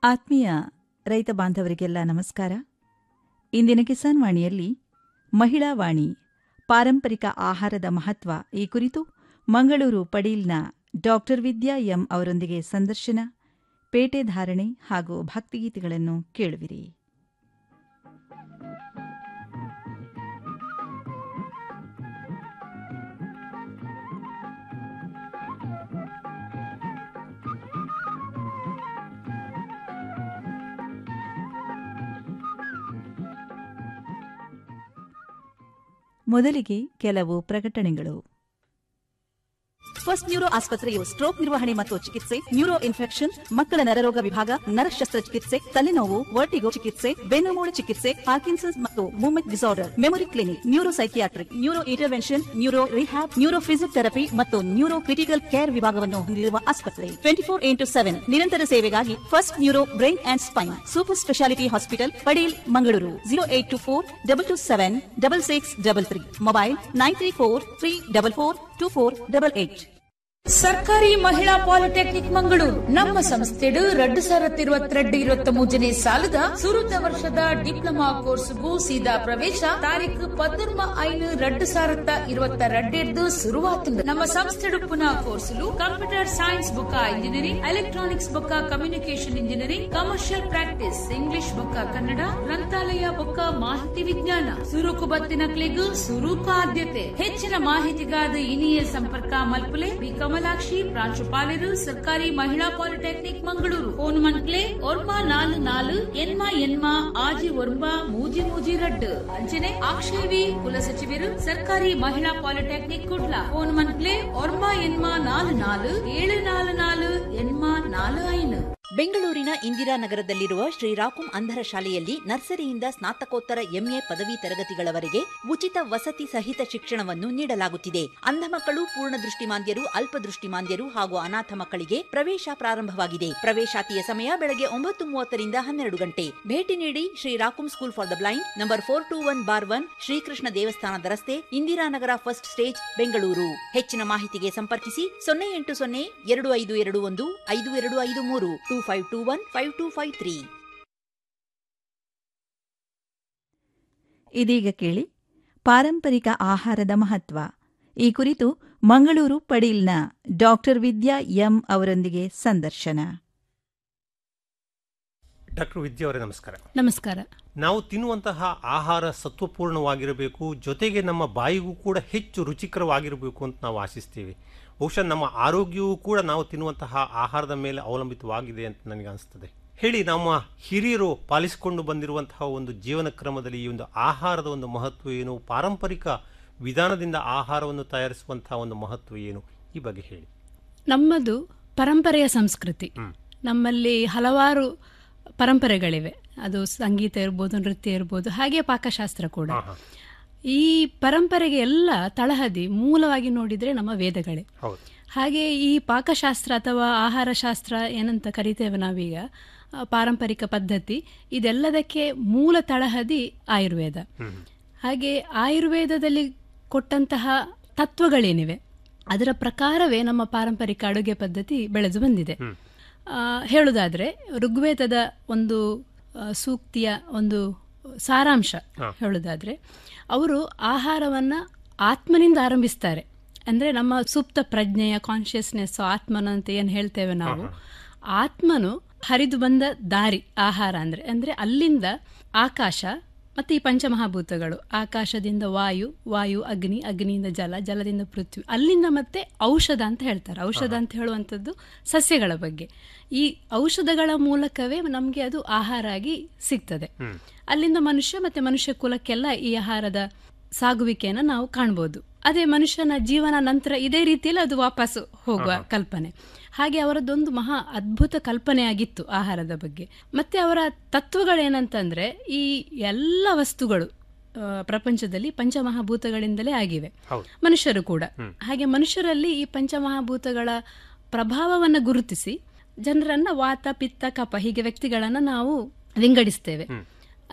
ಆತ್ಮೀಯ ರೈತ ಬಾಂಧವರಿಗೆಲ್ಲ ನಮಸ್ಕಾರ ಇಂದಿನ ಕಿಸಾನ್ ವಾಣಿಯಲ್ಲಿ ಮಹಿಳಾ ವಾಣಿ ಪಾರಂಪರಿಕ ಆಹಾರದ ಮಹತ್ವ ಈ ಕುರಿತು ಮಂಗಳೂರು ಪಡೀಲ್ನ ಡಾಕ್ಟರ್ ವಿದ್ಯಾ ಎಂ ಅವರೊಂದಿಗೆ ಸಂದರ್ಶನ ಪೇಟೆ ಧಾರಣೆ ಹಾಗೂ ಭಕ್ತಿಗೀತೆಗಳನ್ನು ಕೇಳುವಿರಿ ಮೊದಲಿಗೆ ಕೆಲವು ಪ್ರಕಟಣೆಗಳು ಫಸ್ಟ್ ನ್ಯೂರೋ ಆಸ್ಪತ್ರೆಯು ಸ್ಟ್ರೋಕ್ ನಿರ್ವಹಣೆ ಮತ್ತು ಚಿಕಿತ್ಸೆ ನ್ಯೂರೋ ಇನ್ಫೆಕ್ಷನ್ ಮಕ್ಕಳ ನರರೋಗ ವಿಭಾಗ ನರ ಶಸ್ತ್ರಚಿಕಿತ್ಸೆ ತಲೆನೋವು ವರ್ಟಿಗೋ ಚಿಕಿತ್ಸೆ ಬೆನ್ನುಮೂಳೆ ಚಿಕಿತ್ಸೆ ಪಾರ್ಕಿನ್ಸನ್ಸ್ ಮತ್ತು movement disorder memory clinic neuro psychiatric neuro intervention neuro rehab neuro physiotherapy ಮತ್ತು ನ್ಯೂರೋ ಕ್ರಿಟಿಕಲ್ ಕೇರ್ ವಿಭಾಗವನ್ನು ಹೊಂದಿರುವ ಆಸ್ಪತ್ರೆ ಟ್ವೆಂಟಿ ಫೋರ್ ಇಂಟು ಸೆವೆನ್ ನಿರಂತರ ಸೇವೆಗಾಗಿ first neuro brain and spine super speciality hospital Padil Mangaluru zero eight two four double two seven double six double three mobile nine three four three double four two four double eight ಸರ್ಕಾರಿ ಮಹಿಳಾ polytechnic Mangaluru ನಮ್ಮ ಸಂಸ್ಥೆಡು ರಡ್ಡು ಸಾವಿರದ ಇರುವತ್ತೆರಡು ಇರುವತ್ತ ಮೂಜನೆ ಸಾಲದ ಸುರುತ ವರ್ಷದ diploma ಕೋರ್ಸ್ಗೂ ಸೀದಾ ಪ್ರವೇಶ ತಾರೀಕು ಪದ್ನೊರ್ಮ ಐನು ರಡ್ಡು ಸಾವಿರದ ಇರುವತ್ತ ರಡ್ಡೆಡ್ದು ಶುರುವಾತುಂಡು ನಮ್ಮ ಸಂಸ್ಥೆಡು ಪುನಃ ಕೋರ್ಸುಲು ಕಂಪ್ಯೂಟರ್ ಸೈನ್ಸ್ ಬುಕ್ಕ ಇಂಜಿನಿಯರಿಂಗ್ ಎಲೆಕ್ಟ್ರಾನಿಕ್ಸ್ ಬುಕ್ಕ communication engineering commercial practice English ಬುಕ್ಕ ಕನ್ನಡ ಗ್ರಂಥಾಲಯ ಬುಕ್ಕ ಮಾಹಿತಿ ವಿಜ್ಞಾನ ಸುರುಕು ಬತ್ತಿನ ಕ್ಲಿಗ್ ಸುರೂಪ ಆದ್ಯತೆ ಹೆಚ್ಚಿನ ಮಾಹಿತಿಗಾದ ಇನಿಯ ಸಂಪರ್ಕ ಮಲ್ಪುಲೆ ಬಿ ಕಮಲಾಕ್ಷಿ ಪ್ರಾಂಶುಪಾಲರು ಸರ್ಕಾರಿ ಮಹಿಳಾ ಪಾಲಿಟೆಕ್ನಿಕ್ ಮಂಗಳೂರು ಫೋನ್ ಮನ್ಕ್ಲೆ ಒರ್ಮ ನಾಲು ನಾಲು ಎನ್ಮ ಎನ್ಮ ಆಜಿ ಒರ್ಮ ಮೂಜಿ ಮೂಜಿ ರಡ್ಡು ಅಂಚನೆ ಆಕ್ಷೇವಿ ಕುಲಸಚಿವರು ಸರ್ಕಾರಿ ಮಹಿಳಾ ಪಾಲಿಟೆಕ್ನಿಕ್ ಕುಡ್ಲ ಫೋನ್ ಮನ್ಕ್ಲೆ ಒರ್ಮ ಎನ್ಮ ನಾಲು ನಾಲು ಏಳು ನಾಲು ನಾಲು ಎನ್ಮ ನಾಲು ಐನು ಬೆಂಗಳೂರಿನ ಇಂದಿರಾನಗರದಲ್ಲಿರುವ ಶ್ರೀರಾಕುಂ ಅಂಧರ ಶಾಲೆಯಲ್ಲಿ ನರ್ಸರಿಯಿಂದ ಸ್ನಾತಕೋತ್ತರ ಎಂಎ ಪದವಿ ತರಗತಿಗಳವರೆಗೆ ಉಚಿತ ವಸತಿ ಸಹಿತ ಶಿಕ್ಷಣವನ್ನು ನೀಡಲಾಗುತ್ತಿದೆ ಅಂಧ ಮಕ್ಕಳು ಪೂರ್ಣ ದೃಷ್ಟಿಮಾಂದ್ಯರು ಅಲ್ಪದೃಷ್ಟಿಮಾಂದ್ಯರು ಹಾಗೂ ಅನಾಥ ಮಕ್ಕಳಿಗೆ ಪ್ರವೇಶ ಪ್ರಾರಂಭವಾಗಿದೆ ಪ್ರವೇಶಾತಿಯ ಸಮಯ ಬೆಳಗ್ಗೆ ಒಂಬತ್ತು ಮೂವತ್ತರಿಂದ ಹನ್ನೆರಡು ಗಂಟೆ ಭೇಟಿ ನೀಡಿ ಶ್ರೀರಾಕುಂ school for the blind number four two one bar one Srikrishna ದೇವಸ್ಥಾನದ ರಸ್ತೆ ಇಂದಿರಾನಗರ ಫಸ್ಟ್ ಸ್ಟೇಜ್ ಬೆಂಗಳೂರು ಹೆಚ್ಚಿನ ಮಾಹಿತಿಗೆ ಸಂಪರ್ಕಿಸಿ ಸೊನ್ನೆ ಎಂಟು ಸೊನ್ನೆ ಎರಡು ಐದು ಎರಡು ಒಂದು ಐದು ಎರಡು ಐದು ಮೂರು two five two one five two five three ಇದೀಗ ಕೇಳಿ ಪಾರಂಪರಿಕ ಆಹಾರದ ಮಹತ್ವ ಈ ಕುರಿತು ಮಂಗಳೂರು ಪಡೀಲ್ನ ಡಾಕ್ಟರ್ ವಿದ್ಯಾ ಎಂ ಅವರೊಂದಿಗೆ ಸಂದರ್ಶನ ಡಾಕ್ಟರ್ ವಿದ್ಯಾ ಅವರೇ ನಮಸ್ಕಾರ ನಮಸ್ಕಾರ ನಾವು ತಿನ್ನುವಂತಹ ಆಹಾರ ಸತ್ವಪೂರ್ಣವಾಗಿರಬೇಕು ಜೊತೆಗೆ ನಮ್ಮ ಬಾಯಿಗೂ ಕೂಡ ಹೆಚ್ಚು ರುಚಿಕರವಾಗಿರಬೇಕು ಅಂತ ನಾವು ಆಶಿಸ್ತೀವಿ ಬಹುಶಃ ನಮ್ಮ ಆರೋಗ್ಯವೂ ಕೂಡ ನಾವು ತಿನ್ನುವಂತಹ ಆಹಾರದ ಮೇಲೆ ಅವಲಂಬಿತವಾಗಿದೆ ಅಂತ ನನಗೆ ಅನಿಸ್ತದೆ ಹೇಳಿ ನಮ್ಮ ಹಿರಿಯರು ಪಾಲಿಸಿಕೊಂಡು ಬಂದಿರುವಂತಹ ಒಂದು ಜೀವನ ಕ್ರಮದಲ್ಲಿ ಈ ಒಂದು ಆಹಾರದ ಒಂದು ಮಹತ್ವ ಏನು ಪಾರಂಪರಿಕ ವಿಧಾನದಿಂದ ಆಹಾರವನ್ನು ತಯಾರಿಸುವಂತಹ ಒಂದು ಮಹತ್ವ ಏನು ಈ ಬಗ್ಗೆ ಹೇಳಿ ನಮ್ಮದು ಪರಂಪರೆಯ ಸಂಸ್ಕೃತಿ ನಮ್ಮಲ್ಲಿ ಹಲವಾರು ಪರಂಪರೆಗಳಿವೆ ಅದು ಸಂಗೀತ ಇರ್ಬೋದು ನೃತ್ಯ ಇರ್ಬೋದು ಹಾಗೆ ಪಾಕಶಾಸ್ತ್ರ ಕೂಡ ಈ ಪರಂಪರೆಗೆ ಎಲ್ಲ ತಳಹದಿ ಮೂಲವಾಗಿ ನೋಡಿದ್ರೆ ನಮ್ಮ ವೇದಗಳೇ ಹೌದು ಹಾಗೆ ಈ ಪಾಕಶಾಸ್ತ್ರ ಅಥವಾ ಆಹಾರ ಶಾಸ್ತ್ರ ಏನಂತ ಕರಿತೇವೆ ನಾವೀಗ ಆ, ಪಾರಂಪರಿಕ ಪದ್ಧತಿ ಇದೆಲ್ಲದಕ್ಕೆ ಮೂಲ ತಳಹದಿ ಆಯುರ್ವೇದ ಹಾಗೆ ಆಯುರ್ವೇದದಲ್ಲಿ ಕೊಟ್ಟಂತಹ ತತ್ವಗಳೇನಿವೆ ಅದರ ಪ್ರಕಾರವೇ ನಮ್ಮ ಪಾರಂಪರಿಕ ಅಡುಗೆ ಪದ್ಧತಿ ಬೆಳೆದು ಬಂದಿದೆ ಆ, ಹೇಳುವುದಾದ್ರೆ ಋಗ್ವೇದದ ಒಂದು ಆ, ಸೂಕ್ತಿಯ ಒಂದು ಸಾರಾಂಶ ಹೇಳುವುದಾದ್ರೆ ಅವರು ಆಹಾರವನ್ನ ಆತ್ಮನಿಂದ ಆರಂಭಿಸ್ತಾರೆ ಅಂದ್ರೆ ನಮ್ಮ ಸುಪ್ತ ಪ್ರಜ್ಞೆಯ ಕಾನ್ಶಿಯಸ್ನೆಸ್ ಆತ್ಮನ ಅಂತ ಏನು ಹೇಳ್ತೇವೆ ನಾವು ಆತ್ಮನು ಹರಿದು ಬಂದ ದಾರಿ ಆಹಾರ ಅಂದ್ರೆ ಅಂದ್ರೆ ಅಲ್ಲಿಂದ ಆಕಾಶ ಮತ್ತೆ ಈ ಪಂಚಮಹಾಭೂತಗಳು ಆಕಾಶದಿಂದ ವಾಯು ವಾಯು ಅಗ್ನಿ ಅಗ್ನಿಯಿಂದ ಜಲ ಜಲದಿಂದ ಪೃಥ್ವಿ ಅಲ್ಲಿಂದ ಮತ್ತೆ ಔಷಧ ಅಂತ ಹೇಳ್ತಾರೆ ಔಷಧ ಅಂತ ಹೇಳುವಂಥದ್ದು ಸಸ್ಯಗಳ ಬಗ್ಗೆ ಈ ಔಷಧಗಳ ಮೂಲಕವೇ ನಮಗೆ ಅದು ಆಹಾರ ಆಗಿ ಸಿಗ್ತದೆ ಅಲ್ಲಿಂದ ಮನುಷ್ಯ ಮತ್ತೆ ಮನುಷ್ಯ ಕುಲಕ್ಕೆಲ್ಲ ಈ ಆಹಾರದ ಸಾಗುವಿಕೆಯನ್ನು ನಾವು ಕಾಣ್ಬೋದು ಅದೇ ಮನುಷ್ಯನ ಜೀವನ ನಂತರ ಇದೇ ರೀತಿಯಲ್ಲಿ ಅದು ವಾಪಸ್ ಹೋಗುವ ಕಲ್ಪನೆ ಹಾಗೆ ಅವರದ್ದೊಂದು ಮಹಾ ಅದ್ಭುತ ಕಲ್ಪನೆ ಆಗಿತ್ತು ಆಹಾರದ ಬಗ್ಗೆ ಮತ್ತೆ ಅವರ ತತ್ವಗಳೇನಂತಂದ್ರೆ ಈ ಎಲ್ಲ ವಸ್ತುಗಳು ಆ, ಪ್ರಪಂಚದಲ್ಲಿ ಪಂಚಮಹಾಭೂತಗಳಿಂದಲೇ ಆಗಿವೆ ಮನುಷ್ಯರು ಕೂಡ ಹಾಗೆ ಮನುಷ್ಯರಲ್ಲಿ ಈ ಪಂಚಮಹಾಭೂತಗಳ ಪ್ರಭಾವವನ್ನು ಗುರುತಿಸಿ ಜನರನ್ನ ವಾತ ಪಿತ್ತ ಕಪ ಹೀಗೆ ವ್ಯಕ್ತಿಗಳನ್ನ ನಾವು ವಿಂಗಡಿಸ್ತೇವೆ ಅದೇ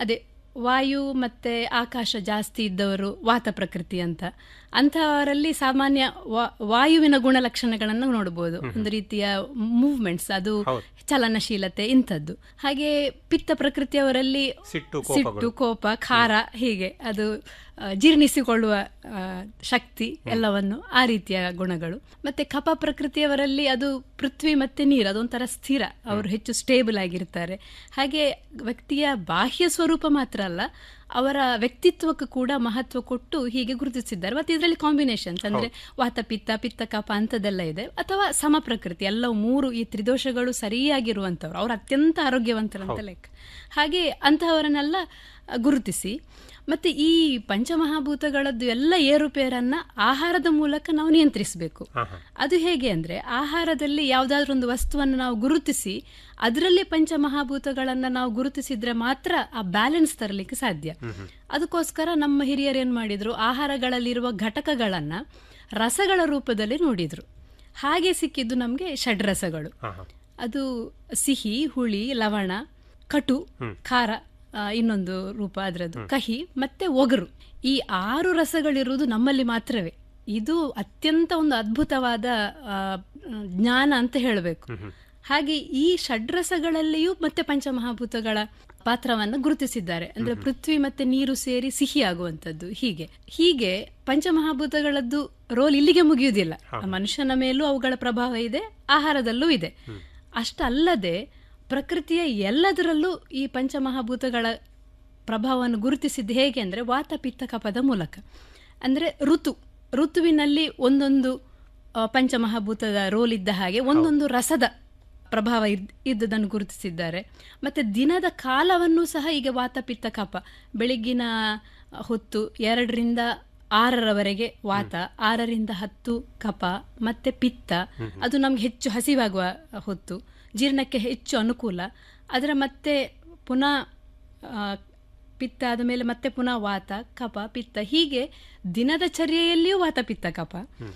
ವಾಯು ಮತ್ತೆ ಆಕಾಶ ಜಾಸ್ತಿ ಇದ್ದವರು ವಾತ ಪ್ರಕೃತಿ ಅಂತ ಅಂತಹವರಲ್ಲಿ ಸಾಮಾನ್ಯ ವಾ- ವಾಯುವಿನ ಗುಣಲಕ್ಷಣಗಳನ್ನು ನೋಡಬಹುದು ಒಂದು ರೀತಿಯ ಮೂವ್ಮೆಂಟ್ಸ್ ಅದು ಚಲನಶೀಲತೆ ಇಂಥದ್ದು ಹಾಗೆ ಪಿತ್ತ ಪ್ರಕೃತಿಯವರಲ್ಲಿ ಸಿಟ್ಟು, ಸಿಟ್ಟು ಕೋಪ ಖಾರ ಹೀಗೆ ಅದು ಆ, ಜೀರ್ಣಿಸಿಕೊಳ್ಳುವ ಆ, ಶಕ್ತಿ ಎಲ್ಲವನ್ನು ಆ ರೀತಿಯ ಗುಣಗಳು ಮತ್ತೆ ಕಪ ಪ್ರಕೃತಿಯವರಲ್ಲಿ ಅದು ಪೃಥ್ವಿ ಮತ್ತೆ ನೀರು ಅದೊಂಥರ ಸ್ಥಿರ ಅವರು ಹೆಚ್ಚು ಸ್ಟೇಬಲ್ ಆಗಿರ್ತಾರೆ ಹಾಗೆ ವ್ಯಕ್ತಿಯ ಬಾಹ್ಯ ಸ್ವರೂಪ ಮಾತ್ರ ಅಲ್ಲ ಅವರ ವ್ಯಕ್ತಿತ್ವಕ್ಕೂ ಕೂಡ ಮಹತ್ವ ಕೊಟ್ಟು ಹೀಗೆ ಗುರುತಿಸಿದ್ದಾರೆ ಮತ್ತೆ ಇದರಲ್ಲಿ ಕಾಂಬಿನೇಷನ್ಸ್ ಅಂದ್ರೆ ವಾತ ಪಿತ್ತ ಪಿತ್ತ ಕಪ ಅಂತದೆಲ್ಲ ಇದೆ ಅಥವಾ ಸಮ ಪ್ರಕೃತಿ ಎಲ್ಲವೂ ಮೂರು ಈ ತ್ರಿದೋಷಗಳು ಸರಿಯಾಗಿರುವಂತವ್ರು ಅವ್ರು ಅತ್ಯಂತ ಆರೋಗ್ಯವಂತರಂತ ಲೆಕ್ಕ ಹಾಗೆ ಅಂತಹವರನ್ನೆಲ್ಲ ಆ, ಗುರುತಿಸಿ ಮತ್ತೆ ಈ ಪಂಚಮಹಾಭೂತಗಳದ್ದು ಎಲ್ಲ ಏರುಪೇರನ್ನ ಆಹಾರದ ಮೂಲಕ ನಾವು ನಿಯಂತ್ರಿಸಬೇಕು ಅದು ಹೇಗೆ ಅಂದ್ರೆ ಆಹಾರದಲ್ಲಿ ಯಾವುದಾದ್ರೂ ಒಂದು ವಸ್ತುವನ್ನು ನಾವು ಗುರುತಿಸಿ ಅದರಲ್ಲಿ ಪಂಚಮಹಾಭೂತಗಳನ್ನ ನಾವು ಗುರುತಿಸಿದ್ರೆ ಮಾತ್ರ ಆ ಬ್ಯಾಲೆನ್ಸ್ ತರಲಿಕ್ಕೆ ಸಾಧ್ಯ ಅದಕ್ಕೋಸ್ಕರ ನಮ್ಮ ಹಿರಿಯರು ಏನ್ ಮಾಡಿದ್ರು ಆಹಾರಗಳಲ್ಲಿರುವ ಘಟಕಗಳನ್ನ ರಸಗಳ ರೂಪದಲ್ಲಿ ನೋಡಿದ್ರು ಹಾಗೆ ಸಿಕ್ಕಿದ್ದು ನಮಗೆ ಷಡ್ರಸಗಳು ಅದು ಸಿಹಿ ಹುಳಿ ಲವಣ ಕಟು ಖಾರ ಆ, ಇನ್ನೊಂದು ರೂಪ ಅದರದ್ದು ಕಹಿ ಮತ್ತೆ ಒಗರು ಈ ಆರು ರಸಗಳಿರುವುದು ನಮ್ಮಲ್ಲಿ ಮಾತ್ರವೇ ಇದು ಅತ್ಯಂತ ಒಂದು ಅದ್ಭುತವಾದ ಆ, ಜ್ಞಾನ ಅಂತ ಹೇಳಬೇಕು ಹಾಗೆ ಈ ಷಡ್ರಸಗಳಲ್ಲಿಯೂ ಮತ್ತೆ ಪಂಚಮಹಾಭೂತಗಳ ಪಾತ್ರವನ್ನು ಗುರುತಿಸಿದ್ದಾರೆ ಅಂದ್ರೆ ಪೃಥ್ವಿ ಮತ್ತೆ ನೀರು ಸೇರಿ ಸಿಹಿ ಆಗುವಂತದ್ದು ಹೀಗೆ ಹೀಗೆ ಪಂಚಮಹಾಭೂತಗಳದ್ದು ರೋಲ್ ಇಲ್ಲಿಗೆ ಮುಗಿಯುವುದಿಲ್ಲ ಮನುಷ್ಯನ ಮೇಲೂ ಅವುಗಳ ಪ್ರಭಾವ ಇದೆ ಆಹಾರದಲ್ಲೂ ಇದೆ ಅಷ್ಟಲ್ಲದೆ ಪ್ರಕೃತಿಯ ಎಲ್ಲದರಲ್ಲೂ ಈ ಪಂಚಮಹಾಭೂತಗಳ ಪ್ರಭಾವವನ್ನು ಗುರುತಿಸಿದ್ದು ಹೇಗೆ ಅಂದರೆ ವಾತ ಪಿತ್ತ ಕಪದ ಮೂಲಕ ಅಂದರೆ ಋತು ಋತುವಿನಲ್ಲಿ ಒಂದೊಂದು ಆ, ಪಂಚಮಹಾಭೂತದ ರೋಲ್ ಇದ್ದ ಹಾಗೆ ಒಂದೊಂದು ರಸದ ಪ್ರಭಾವ ಇದ್- ಇದ್ದುದನ್ನು ಗುರುತಿಸಿದ್ದಾರೆ ಮತ್ತೆ ದಿನದ ಕಾಲವನ್ನು ಸಹ ಈಗ ವಾತ ಪಿತ್ತ ಕಪ ಬೆಳಿಗ್ಗಿನ ಹೊತ್ತು ಎರಡರಿಂದ ಆರರವರೆಗೆ ವಾತ ಆರರಿಂದ ಹತ್ತು ಕಪ ಮತ್ತೆ ಪಿತ್ತ ಅದು ನಮ್ಗೆ ಹೆಚ್ಚು ಹಸಿವಾಗುವ ಹೊತ್ತು ಜೀರ್ಣಕ್ಕೆ ಹೆಚ್ಚು ಅನುಕೂಲ ಅದರ ಮತ್ತೆ ಪುನಃ ಆ, ಪಿತ್ತ ಆದ ಮೇಲೆ ಮತ್ತೆ ಪುನಃ ವಾತ ಕಪ ಪಿತ್ತ ಹೀಗೆ ದಿನದ ಚರ್ಯೆಯಲ್ಲಿಯೂ ವಾತ ಪಿತ್ತ ಕಪ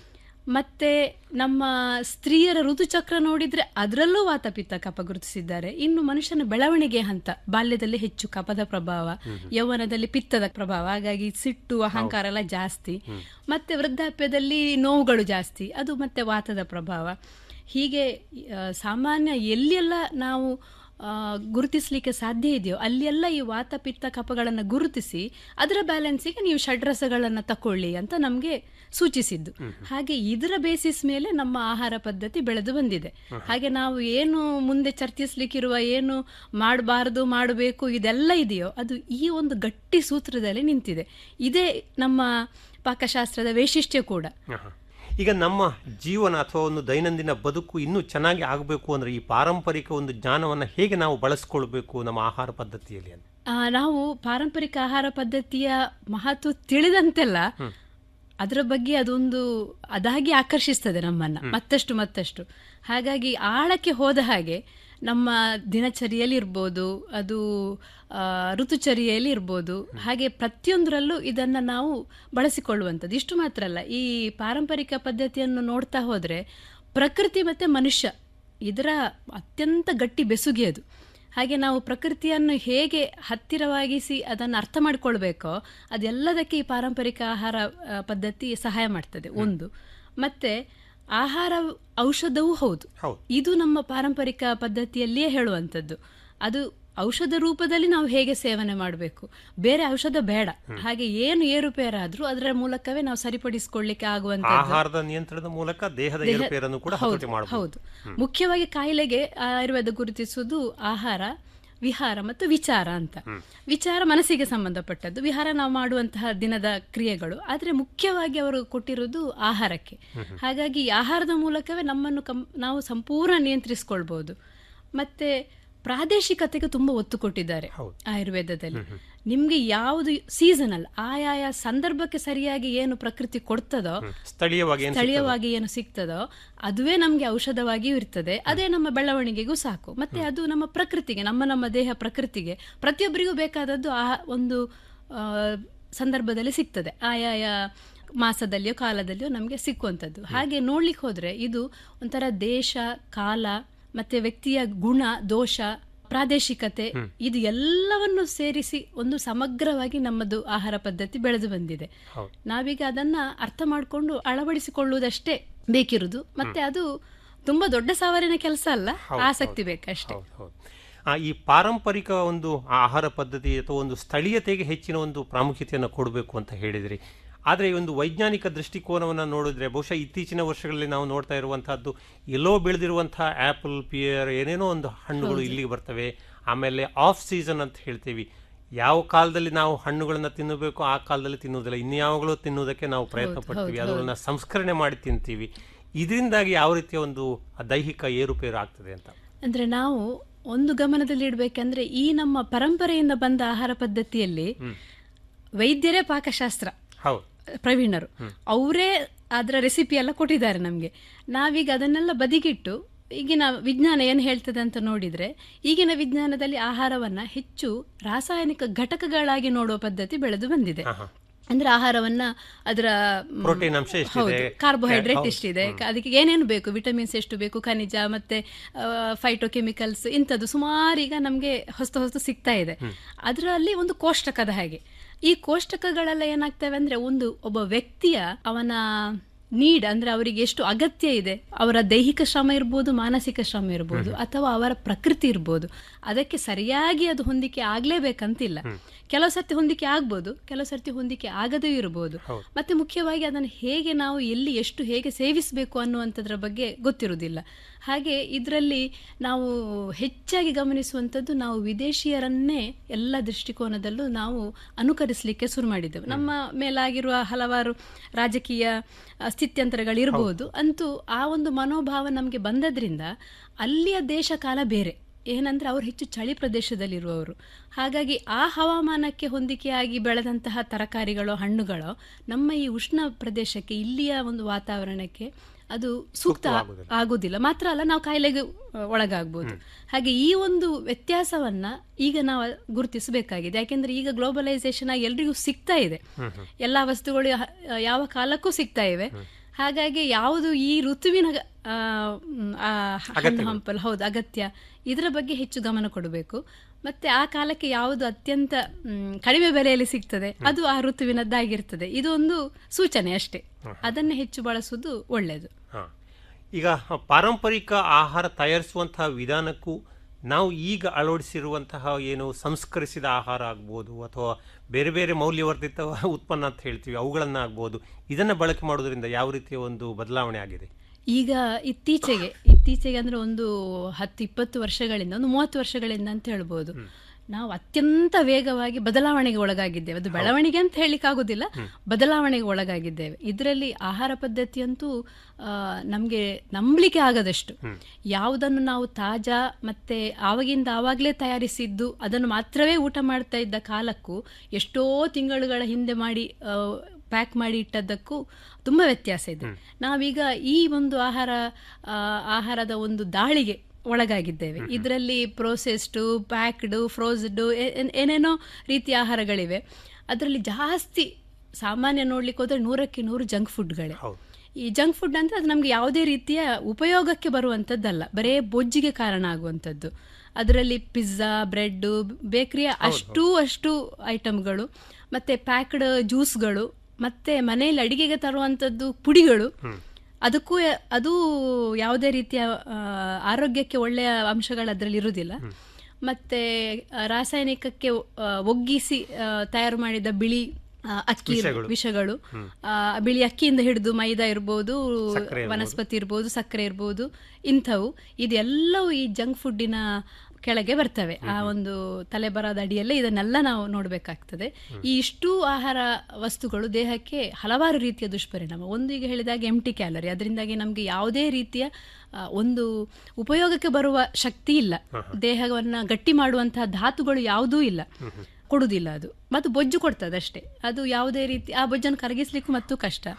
ಮತ್ತೆ ನಮ್ಮ ಸ್ತ್ರೀಯರ ಋತುಚಕ್ರ ನೋಡಿದ್ರೆ ಅದರಲ್ಲೂ ವಾತ ಪಿತ್ತ ಕಪ ಗುರುತಿಸಿದ್ದಾರೆ ಇನ್ನು ಮನುಷ್ಯನ ಬೆಳವಣಿಗೆ ಹಂತ ಬಾಲ್ಯದಲ್ಲಿ ಹೆಚ್ಚು ಕಪದ ಪ್ರಭಾವ ಯೌವನದಲ್ಲಿ ಪಿತ್ತದ ಪ್ರಭಾವ ಹಾಗಾಗಿ ಸಿಟ್ಟು ಅಹಂಕಾರ ಎಲ್ಲ ಜಾಸ್ತಿ ಮತ್ತೆ ವೃದ್ಧಾಪ್ಯದಲ್ಲಿ ನೋವುಗಳು ಜಾಸ್ತಿ ಅದು ಮತ್ತೆ ವಾತದ ಪ್ರಭಾವ ಹೀಗೆ ಆ, ಸಾಮಾನ್ಯ ಎಲ್ಲೆಲ್ಲ ನಾವು ಆ, ಗುರುತಿಸ್ಲಿಕ್ಕೆ ಸಾಧ್ಯ ಇದೆಯೋ ಅಲ್ಲೆಲ್ಲ ಈ ವಾತ ಪಿತ್ತ ಕಪಗಳನ್ನು ಗುರುತಿಸಿ ಅದರ ಬ್ಯಾಲೆನ್ಸಿಗೆ ನೀವು ಷಡ್ರಸಗಳನ್ನು ತಕೊಳ್ಳಿ ಅಂತ ನಮಗೆ ಸೂಚಿಸಿದ್ದು ಹಾಗೆ ಇದರ ಬೇಸಿಸ್ ಮೇಲೆ ನಮ್ಮ ಆಹಾರ ಪದ್ಧತಿ ಬೆಳೆದು ಬಂದಿದೆ ಹಾಗೆ ನಾವು ಏನು ಮುಂದೆ ಚರ್ಚಿಸ್ಲಿಕ್ಕಿರುವ ಏನು ಮಾಡಬಾರದು ಮಾಡಬೇಕು ಇದೆಲ್ಲ ಇದೆಯೋ ಅದು ಈ ಒಂದು ಗಟ್ಟಿ ಸೂತ್ರದಲ್ಲಿ ನಿಂತಿದೆ ಇದೇ ನಮ್ಮ ಪಾಕಶಾಸ್ತ್ರದ ವೈಶಿಷ್ಟ್ಯ ಕೂಡ ಆಹಾ. ಈಗ ನಮ್ಮ ಜೀವನ ಅಥವಾ ಒಂದು ದೈನಂದಿನ ಬದುಕು ಇನ್ನೂ ಚೆನ್ನಾಗಿ ಆಗಬೇಕು ಅಂದ್ರೆ ಈ ಪಾರಂಪರಿಕ ಒಂದು ಜ್ಞಾನವನ್ನು ಹೇಗೆ ನಾವು ಬಳಸ್ಕೊಳ್ಬೇಕು ನಮ್ಮ ಆಹಾರ ಪದ್ಧತಿಯಲ್ಲಿ ಅಂತ ಆ, ನಾವು ಪಾರಂಪರಿಕ ಆಹಾರ ಪದ್ಧತಿಯ ಮಹತ್ವ ತಿಳಿದಂತೆಲ್ಲ ಅದರ ಬಗ್ಗೆ ಅದೊಂದು ಅದಾಗಿ ಆಕರ್ಷಿಸ್ತದೆ ನಮ್ಮನ್ನ ಮತ್ತಷ್ಟು ಮತ್ತಷ್ಟು ಹಾಗಾಗಿ ಆಳಕ್ಕೆ ಹೋದ ಹಾಗೆ ನಮ್ಮ ದಿನಚರಿಯಲ್ಲಿ ಇರ್ಬೋದು ಅದು ಆ, ಋತುಚರಿಯಲ್ಲಿ ಇರ್ಬೋದು ಹಾಗೆ ಪ್ರತಿಯೊಂದರಲ್ಲೂ ಇದನ್ನ ನಾವು ಬಳಸಿಕೊಳ್ಳುವಂಥದ್ದು ಇಷ್ಟು ಮಾತ್ರ ಅಲ್ಲ ಈ ಪಾರಂಪರಿಕ ಪದ್ಧತಿಯನ್ನು ನೋಡ್ತಾ ಹೋದ್ರೆ ಪ್ರಕೃತಿ ಮತ್ತೆ ಮನುಷ್ಯ ಇದರ ಅತ್ಯಂತ ಗಟ್ಟಿ ಬೆಸುಗೆ ಅದು ಹಾಗೆ ನಾವು ಪ್ರಕೃತಿಯನ್ನು ಹೇಗೆ ಹತ್ತಿರವಾಗಿಸಿ ಅದನ್ನು ಅರ್ಥ ಮಾಡ್ಕೊಳ್ಬೇಕೋ ಅದೆಲ್ಲದಕ್ಕೆ ಈ ಪಾರಂಪರಿಕ ಆಹಾರ ಆ, ಪದ್ಧತಿ ಸಹಾಯ ಮಾಡ್ತದೆ ಒಂದು ಮತ್ತೆ ಆಹಾರ ಔಷಧವೂ ಹೌದು ಹೌದು. ಇದು ನಮ್ಮ ಪಾರಂಪರಿಕ ಪದ್ಧತಿಯಲ್ಲಿಯೇ ಹೇಳುವಂಥದ್ದು ಅದು ಔಷಧ ರೂಪದಲ್ಲಿ ನಾವು ಹೇಗೆ ಸೇವನೆ ಮಾಡಬೇಕು ಬೇರೆ ಔಷಧ ಬೇಡ ಹಾಗೆ ಏನು ಏರುಪೇರಾದ್ರೂ ಅದರ ಮೂಲಕವೇ ನಾವು ಸರಿಪಡಿಸಿಕೊಳ್ಳಿಕ್ಕೆ ಆಗುವಂಥದ್ದು ಆಹಾರದ ನಿಯಂತ್ರಣದ ಮೂಲಕ ದೇಹದ ದೇಹ- ಏರುಪೇರನ್ನು ಕೂಡ ಹೌದು, ಹತೋಟಿ ಮಾಡಬಹುದು ಹೌದು ಮುಖ್ಯವಾಗಿ ಕಾಯಿಲೆಗೆ ಆಯುರ್ವೇದ ಗುರುತಿಸುವುದು ಆಹಾರ ವಿಹಾರ ಮತ್ತು ವಿಚಾರ ಅಂತ ವಿಚಾರ ಮನಸ್ಸಿಗೆ ಸಂಬಂಧಪಟ್ಟದ್ದು ವಿಹಾರ ನಾವು ಮಾಡುವಂತಹ ದಿನದ ಕ್ರಿಯೆಗಳು ಆದ್ರೆ ಮುಖ್ಯವಾಗಿ ಅವರು ಕೊಟ್ಟಿರುವುದು ಆಹಾರಕ್ಕೆ ಹಾಗಾಗಿ ಈ ಆಹಾರದ ಮೂಲಕವೇ ನಮ್ಮನ್ನು ಕಂ- ನಾವು ಸಂಪೂರ್ಣ ನಿಯಂತ್ರಿಸಿಕೊಳ್ಬಹುದು ಮತ್ತೆ ಪ್ರಾದೇಶಿಕತೆಗೆ ತುಂಬಾ ಒತ್ತು ಕೊಟ್ಟಿದ್ದಾರೆ ಆಯುರ್ವೇದದಲ್ಲಿ ನಿಮ್ಗೆ ಯಾವುದು ಸೀಸನಲ್ ಆಯಾಯ ಸಂದರ್ಭಕ್ಕೆ ಸರಿಯಾಗಿ ಏನು ಪ್ರಕೃತಿ ಕೊಡ್ತದೋ ಸ್ಥಳೀಯವಾಗಿ ಏನು ಸ್ಥಳೀಯವಾಗಿ ಏನು ಸಿಗ್ತದೋ ಅದುವೇ ನಮ್ಗೆ ಔಷಧವಾಗಿಯೂ ಇರ್ತದೆ ಅದೇ ನಮ್ಮ ಬೆಳವಣಿಗೆಗೂ ಸಾಕು ಮತ್ತೆ ಅದು ನಮ್ಮ ಪ್ರಕೃತಿಗೆ ನಮ್ಮ ನಮ್ಮ ದೇಹ ಪ್ರಕೃತಿಗೆ ಪ್ರತಿಯೊಬ್ಬರಿಗೂ ಬೇಕಾದದ್ದು ಆ ಒಂದು ಆ, ಸಂದರ್ಭದಲ್ಲಿ ಸಿಗ್ತದೆ ಆಯಾಯ ಮಾಸದಲ್ಲಿಯೋ ಕಾಲದಲ್ಲಿಯೋ ನಮಗೆ ಸಿಕ್ಕುವಂಥದ್ದು ಹಾಗೆ ನೋಡ್ಲಿಕ್ಕೆ ಹೋದ್ರೆ ಇದು ಒಂಥರ ದೇಶ ಕಾಲ ಮತ್ತೆ ವ್ಯಕ್ತಿಯ ಗುಣ ದೋಷ ಪ್ರಾದೇಶಿಕತೆ ಇದು ಎಲ್ಲವನ್ನು ಸೇರಿಸಿ ಒಂದು ಸಮಗ್ರವಾಗಿ ನಮ್ಮದು ಆಹಾರ ಪದ್ಧತಿ ಬೆಳೆದು ಬಂದಿದೆ ಹೌದು. ನಾವೀಗ ಅದನ್ನ ಅರ್ಥ ಮಾಡಿಕೊಂಡು ಅಳವಡಿಸಿಕೊಳ್ಳುವುದಷ್ಟೇ ಬೇಕಿರುವುದು ಮತ್ತೆ ಅದು ತುಂಬಾ ದೊಡ್ಡ ಸಾವರಿನ ಕೆಲಸ ಅಲ್ಲ ಹೌದು, ಆಸಕ್ತಿ ಬೇಕಷ್ಟೇ ಹೌದು ಹೌದು ಆ, ಈ ಪಾರಂಪರಿಕ ಒಂದು ಆಹಾರ ಪದ್ಧತಿ ಅಥವಾ ಒಂದು ಸ್ಥಳೀಯತೆಗೆ ಹೆಚ್ಚಿನ ಒಂದು ಪ್ರಾಮುಖ್ಯತೆಯನ್ನು ಕೊಡಬೇಕು ಅಂತ ಹೇಳಿದ್ರಿ ಆದರೆ ಈ ಒಂದು ವೈಜ್ಞಾನಿಕ ದೃಷ್ಟಿಕೋನವನ್ನು ನೋಡಿದ್ರೆ ಬಹುಶಃ ಇತ್ತೀಚಿನ ವರ್ಷಗಳಲ್ಲಿ ನಾವು ನೋಡ್ತಾ ಇರುವಂತಹದ್ದು ಎಲ್ಲೋ ಬೆಳೆದಿರುವಂತಹ ಆಪಲ್ ಪಿಯರ್ ಏನೇನೋ ಒಂದು ಹಣ್ಣುಗಳು ಇಲ್ಲಿಗೆ ಬರ್ತವೆ ಆಮೇಲೆ ಆಫ್ ಸೀಸನ್ ಅಂತ ಹೇಳ್ತೀವಿ ಯಾವ ಕಾಲದಲ್ಲಿ ನಾವು ಹಣ್ಣುಗಳನ್ನ ತಿನ್ನಬೇಕು ಆ ಕಾಲದಲ್ಲಿ ತಿನ್ನುವುದಿಲ್ಲ ಇನ್ಯಾವಾಗಲೂ ತಿನ್ನುವುದಕ್ಕೆ ನಾವು ಪ್ರಯತ್ನ ಪಡ್ತೀವಿ ಅದನ್ನ ಸಂಸ್ಕರಣೆ ಮಾಡಿ ತಿಂತೀವಿ ಇದರಿಂದಾಗಿ ಯಾವ ರೀತಿಯ ಒಂದು ದೈಹಿಕ ಏರುಪೇರು ಆಗ್ತದೆ ಅಂತ ಅಂದ್ರೆ ನಾವು ಒಂದು ಗಮನದಲ್ಲಿ ಇಡಬೇಕಂದ್ರೆ ಈ ನಮ್ಮ ಪರಂಪರೆಯಿಂದ ಬಂದ ಆಹಾರ ಪದ್ಧತಿಯಲ್ಲಿ ವೈದ್ಯರೇ ಪಾಕಶಾಸ್ತ್ರ ಹೌದು ಪ್ರವೀಣರು ಅವರೇ ಅದರ ರೆಸಿಪಿ ಎಲ್ಲ ಕೊಟ್ಟಿದ್ದಾರೆ ನಮಗೆ ನಾವೀಗ ಅದನ್ನೆಲ್ಲ ಬದಿಗಿಟ್ಟು ಈಗಿನ ವಿಜ್ಞಾನ ಏನು ಹೇಳ್ತದೆ ಅಂತ ನೋಡಿದ್ರೆ ಈಗಿನ ವಿಜ್ಞಾನದಲ್ಲಿ ಆಹಾರವನ್ನ ಹೆಚ್ಚು ರಾಸಾಯನಿಕ ಘಟಕಗಳಾಗಿ ನೋಡುವ ಪದ್ಧತಿ ಬೆಳೆದು ಬಂದಿದೆ ಅಂದ್ರೆ ಆಹಾರವನ್ನ ಅದರ ಮ್, ಪ್ರೋಟೀನ್ ಅಂಶ ಎಷ್ಟಿದೆ? ಹೌದು ಕಾರ್ಬೋಹೈಡ್ರೇಟ್ ಹೌದು. ಎಷ್ಟಿದೆ ಅದಕ್ಕೆ ಏನೇನು ಬೇಕು ವಿಟಮಿನ್ಸ್ ಎಷ್ಟು ಬೇಕು ಖನಿಜ ಮತ್ತೆ ಫೈಟೋಕೆಮಿಕಲ್ಸ್ ಇಂಥದ್ದು ಸುಮಾರು ಈಗ ನಮಗೆ ಹೊಸ ಹೊಸ ಸಿಗ್ತಾ ಇದೆ ಅದರಲ್ಲಿ ಒಂದು ಕೋಷ್ಟಕದ ಹಾಗೆ ಈ ಕೋಷ್ಟಕಗಳೆಲ್ಲ ಏನಾಗ್ತವೆ ಅಂದ್ರೆ ಒಂದು ಒಬ್ಬ ವ್ಯಕ್ತಿಯ ಅವನ ನೀಡ್ ಅಂದ್ರೆ ಅವರಿಗೆ ಎಷ್ಟು ಅಗತ್ಯ ಇದೆ ಅವರ ದೈಹಿಕ ಶ್ರಮ ಇರ್ಬೋದು ಮಾನಸಿಕ ಶ್ರಮ ಇರ್ಬೋದು ಅಥವಾ ಅವರ ಪ್ರಕೃತಿ ಇರ್ಬೋದು ಅದಕ್ಕೆ ಸರಿಯಾಗಿ ಅದು ಹೊಂದಿಕೆ ಆಗ್ಲೇಬೇಕಂತಿಲ್ಲ ಕೆಲವು ಸರ್ತಿ ಹೊಂದಿಕೆ ಆಗ್ಬೋದು ಕೆಲವು ಸರ್ತಿ ಹೊಂದಿಕೆ ಆಗದೇ ಇರಬಹುದು ಮತ್ತೆ ಮುಖ್ಯವಾಗಿ ಅದನ್ನು ಹೇಗೆ ನಾವು ಎಲ್ಲಿ ಎಷ್ಟು ಹೇಗೆ ಸೇವಿಸಬೇಕು ಅನ್ನುವಂಥದ್ರ ಬಗ್ಗೆ ಗೊತ್ತಿರುವುದಿಲ್ಲ ಹಾಗೆ ಇದರಲ್ಲಿ ನಾವು ಹೆಚ್ಚಾಗಿ ಗಮನಿಸುವಂಥದ್ದು ನಾವು ವಿದೇಶಿಯರನ್ನೇ ಎಲ್ಲ ದೃಷ್ಟಿಕೋನದಲ್ಲೂ ನಾವು ಅನುಕರಿಸಲಿಕ್ಕೆ ಶುರು ಮಾಡಿದ್ದೆವು ನಮ್ಮ ಮೇಲಾಗಿರುವ ಹಲವಾರು ರಾಜಕೀಯ ಆ, ಸ್ಥಿತ್ಯಂತರಗಳಿರ್ಬೋದು ಅಂತೂ ಆ ಒಂದು ಮನೋಭಾವ ನಮಗೆ ಬಂದದ್ರಿಂದ ಅಲ್ಲಿಯ ದೇಶ ಕಾಲ ಬೇರೆ ಏನಂದ್ರೆ ಅವರು ಹೆಚ್ಚು ಚಳಿ ಪ್ರದೇಶದಲ್ಲಿರುವವರು ಹಾಗಾಗಿ ಆ ಹವಾಮಾನಕ್ಕೆ ಹೊಂದಿಕೆಯಾಗಿ ಬೆಳೆದಂತಹ ತರಕಾರಿಗಳು ಹಣ್ಣುಗಳು ನಮ್ಮ ಈ ಉಷ್ಣ ಪ್ರದೇಶಕ್ಕೆ ಇಲ್ಲಿಯ ಒಂದು ವಾತಾವರಣಕ್ಕೆ ಅದು ಸೂಕ್ತ ಆಗುದಿಲ್ಲ ಮಾತ್ರ ಅಲ್ಲ ನಾವು ಕಾಯಿಲೆಗೆ ಆ, ಒಳಗಾಗ್ಬೋದು ಹಾಗೆ ಈ ಒಂದು ವ್ಯತ್ಯಾಸವನ್ನ ಈಗ ನಾವು ಗುರುತಿಸಬೇಕಾಗಿದೆ ಯಾಕೆಂದ್ರೆ ಈಗ ಗ್ಲೋಬಲೈಸೇಷನ್ ಆಗಿ ಎಲ್ರಿಗೂ ಸಿಗ್ತಾ ಇದೆ ಎಲ್ಲಾ ವಸ್ತುಗಳು ಹ- ಯಾವ ಕಾಲಕ್ಕೂ ಸಿಗ್ತಾ ಇವೆ ಹಾಗಾಗಿ ಯಾವುದು ಈ ಋತುವಿನ ಆ, ಮ್, ಆ, ಹಣ್ಣು ಹಂಪಲು ಹೌದು ಅಗತ್ಯ ಇದರ ಬಗ್ಗೆ ಹೆಚ್ಚು ಗಮನ ಕೊಡಬೇಕು ಮತ್ತೆ ಆ ಕಾಲಕ್ಕೆ ಯಾವುದು ಅತ್ಯಂತ ಮ್, ಕಡಿಮೆ ಬೆಲೆಯಲ್ಲಿ ಸಿಗ್ತದೆ ಅದು ಆ ಋತುವಿನದ್ದಾಗಿರ್ತದೆ ಇದು ಒಂದು ಸೂಚನೆ ಅಷ್ಟೇ ಅದನ್ನೇ ಹೆಚ್ಚು ಬಳಸುವುದು ಒಳ್ಳೆಯದು ಹಾ. ಈಗ ಪಾರಂಪರಿಕ ಆಹಾರ ತಯಾರಿಸುವಂತಹ ವಿಧಾನಕ್ಕೂ ನಾವು ಈಗ ಅಳವಡಿಸಿರುವಂತಹ ಏನು ಸಂಸ್ಕರಿಸಿದ ಆಹಾರ ಆಗ್ಬೋದು ಅಥವಾ ಬೇರೆ ಬೇರೆ ಮೌಲ್ಯವರ್ಧಿತ ಉತ್ಪನ್ನ ಅಂತ ಹೇಳ್ತೀವಿ ಅವುಗಳನ್ನ ಆಗ್ಬೋದು ಇದನ್ನ ಬಳಕೆ ಮಾಡೋದ್ರಿಂದ ಯಾವ ರೀತಿಯ ಒಂದು ಬದಲಾವಣೆ ಆಗಿದೆ ಈಗ ಇತ್ತೀಚೆಗೆ ಇತ್ತೀಚೆಗೆ ಅಂದ್ರೆ ಒಂದು ಹತ್ತು ಇಪ್ಪತ್ತು ವರ್ಷಗಳಿಂದ ಒಂದು ಮೂವತ್ತು ವರ್ಷಗಳಿಂದ ಅಂತ ಹೇಳ್ಬೋದು ನಾವು ಅತ್ಯಂತ ವೇಗವಾಗಿ ಬದಲಾವಣೆಗೆ ಒಳಗಾಗಿದ್ದೇವೆ ಅದು ಬೆಳವಣಿಗೆ ಅಂತ ಹೇಳಿಕ್ಕಾಗೋದಿಲ್ಲ ಬದಲಾವಣೆಗೆ ಒಳಗಾಗಿದ್ದೇವೆ ಇದರಲ್ಲಿ ಆಹಾರ ಪದ್ಧತಿಯಂತೂ ಆ, ನಮ್ಗೆ ನಂಬಲಿಕ್ಕೆ ಆಗದಷ್ಟು ಯಾವುದನ್ನು ನಾವು ತಾಜಾ ಮತ್ತೆ ಆವಾಗಿಂದ ಆವಾಗಲೇ ತಯಾರಿಸಿದ್ದು ಅದನ್ನು ಮಾತ್ರವೇ ಊಟ ಮಾಡ್ತಾ ಇದ್ದ ಕಾಲಕ್ಕೂ ಎಷ್ಟೋ ತಿಂಗಳುಗಳ ಹಿಂದೆ ಮಾಡಿ ಆ, ಪ್ಯಾಕ್ ಮಾಡಿ ಇಟ್ಟದ್ದಕ್ಕೂ ತುಂಬ ವ್ಯತ್ಯಾಸ ಇದೆ ನಾವೀಗ ಈ ಒಂದು ಆಹಾರ ಆ, ಆಹಾರದ ಒಂದು ದಾಳಿಗೆ ಒಳಗಾಗಿದ್ದೇವೆ ಇದರಲ್ಲಿ ಪ್ರೋಸೆಸ್ಡು ಪ್ಯಾಕ್ಡು ಫ್ರೋಸ್ಡು ಏನೇನೋ ರೀತಿಯ ಆಹಾರಗಳಿವೆ ಅದರಲ್ಲಿ ಜಾಸ್ತಿ ಸಾಮಾನ್ಯ ನೋಡ್ಲಿಕ್ಕೆ ಹೋದ್ರೆ ನೂರಕ್ಕೆ ನೂರು ಜಂಕ್ ಫುಡ್ಗಳೇ ಹೌದು. ಈ ಜಂಕ್ ಫುಡ್ ಅಂದ್ರೆ ಅದು ನಮ್ಗೆ ಯಾವುದೇ ರೀತಿಯ ಉಪಯೋಗಕ್ಕೆ ಬರುವಂಥದ್ದಲ್ಲ ಬರೇ ಬೊಜ್ಜಿಗೆ ಕಾರಣ ಆಗುವಂಥದ್ದು ಅದರಲ್ಲಿ ಪಿಜ್ಜಾ ಬ್ರೆಡ್ ಬೇಕರಿಯ ಅಷ್ಟು ಅಷ್ಟು ಐಟಮ್ಗಳು ಮತ್ತೆ ಪ್ಯಾಕ್ಡ್ ಜ್ಯೂಸ್ಗಳು ಮತ್ತೆ ಮನೆಯಲ್ಲಿ ಅಡಿಗೆಗೆ ತರುವಂಥದ್ದು ಪುಡಿಗಳು ಅದಕ್ಕೂ ಯ- ಅದು ಯಾವುದೇ ರೀತಿಯ ಆ, ಆರೋಗ್ಯಕ್ಕೆ ಒಳ್ಳೆಯ ಅಂಶಗಳು ಅದರಲ್ಲಿ ಇರುವುದಿಲ್ಲ ಮತ್ತೆ ಆ, ರಾಸಾಯನಿಕಕ್ಕೆ ಆ, ಒಗ್ಗಿಸಿ ಆ, ತಯಾರು ಮಾಡಿದ ಬಿಳಿ ಆ, ಅಕ್ಕಿ ಇರ್- ವಿಷಗಳು ಆ, ಬಿಳಿ ಅಕ್ಕಿಯಿಂದ ಹಿಡಿದು ಮೈದಾ ಇರ್ಬೋದು ವನಸ್ಪತಿ ಇರ್ಬೋದು ಸಕ್ಕರೆ ಇರ್ಬೋದು ಇಂಥವು ಇದೆಲ್ಲವೂ ಈ ಜಂಕ್ ಫುಡ್ಡಿನ ಕೆಳಗೆ ಬರ್ತವೆ ಆ ಒಂದು ತಲೆಬರದ ಅಡಿಯಲ್ಲೇ ಇದನ್ನೆಲ್ಲ ನಾವು ನೋಡಬೇಕಾಗ್ತದೆ ಈ ಇಷ್ಟು ಆಹಾರ ವಸ್ತುಗಳು ದೇಹಕ್ಕೆ ಹಲವಾರು ರೀತಿಯ ದುಷ್ಪರಿಣಾಮ ಒಂದು ಈಗ ಹೇಳಿದಾಗ ಎಂಟಿ ಕ್ಯಾಲರಿ ಅದರಿಂದಾಗಿ ನಮಗೆ ಯಾವುದೇ ರೀತಿಯ ಆ, ಒಂದು ಉಪಯೋಗಕ್ಕೆ ಬರುವ ಶಕ್ತಿ ಇಲ್ಲ ದೇಹವನ್ನ ಗಟ್ಟಿ ಮಾಡುವಂತಹ ಧಾತುಗಳು ಯಾವುದೂ ಇಲ್ಲ ಕೊಡುವುದಿಲ್ಲ ಅದು ಮತ್ತು ಬೊಜ್ಜು ಕೊಡ್ತದೆ ಅಷ್ಟೇ ಅದು ಯಾವುದೇ ರೀತಿ ಆ ಬೊಜ್ಜನ್ನು ಕರಗಿಸ್ಲಿಕ್ಕೂ ಮತ್ತು ಕಷ್ಟ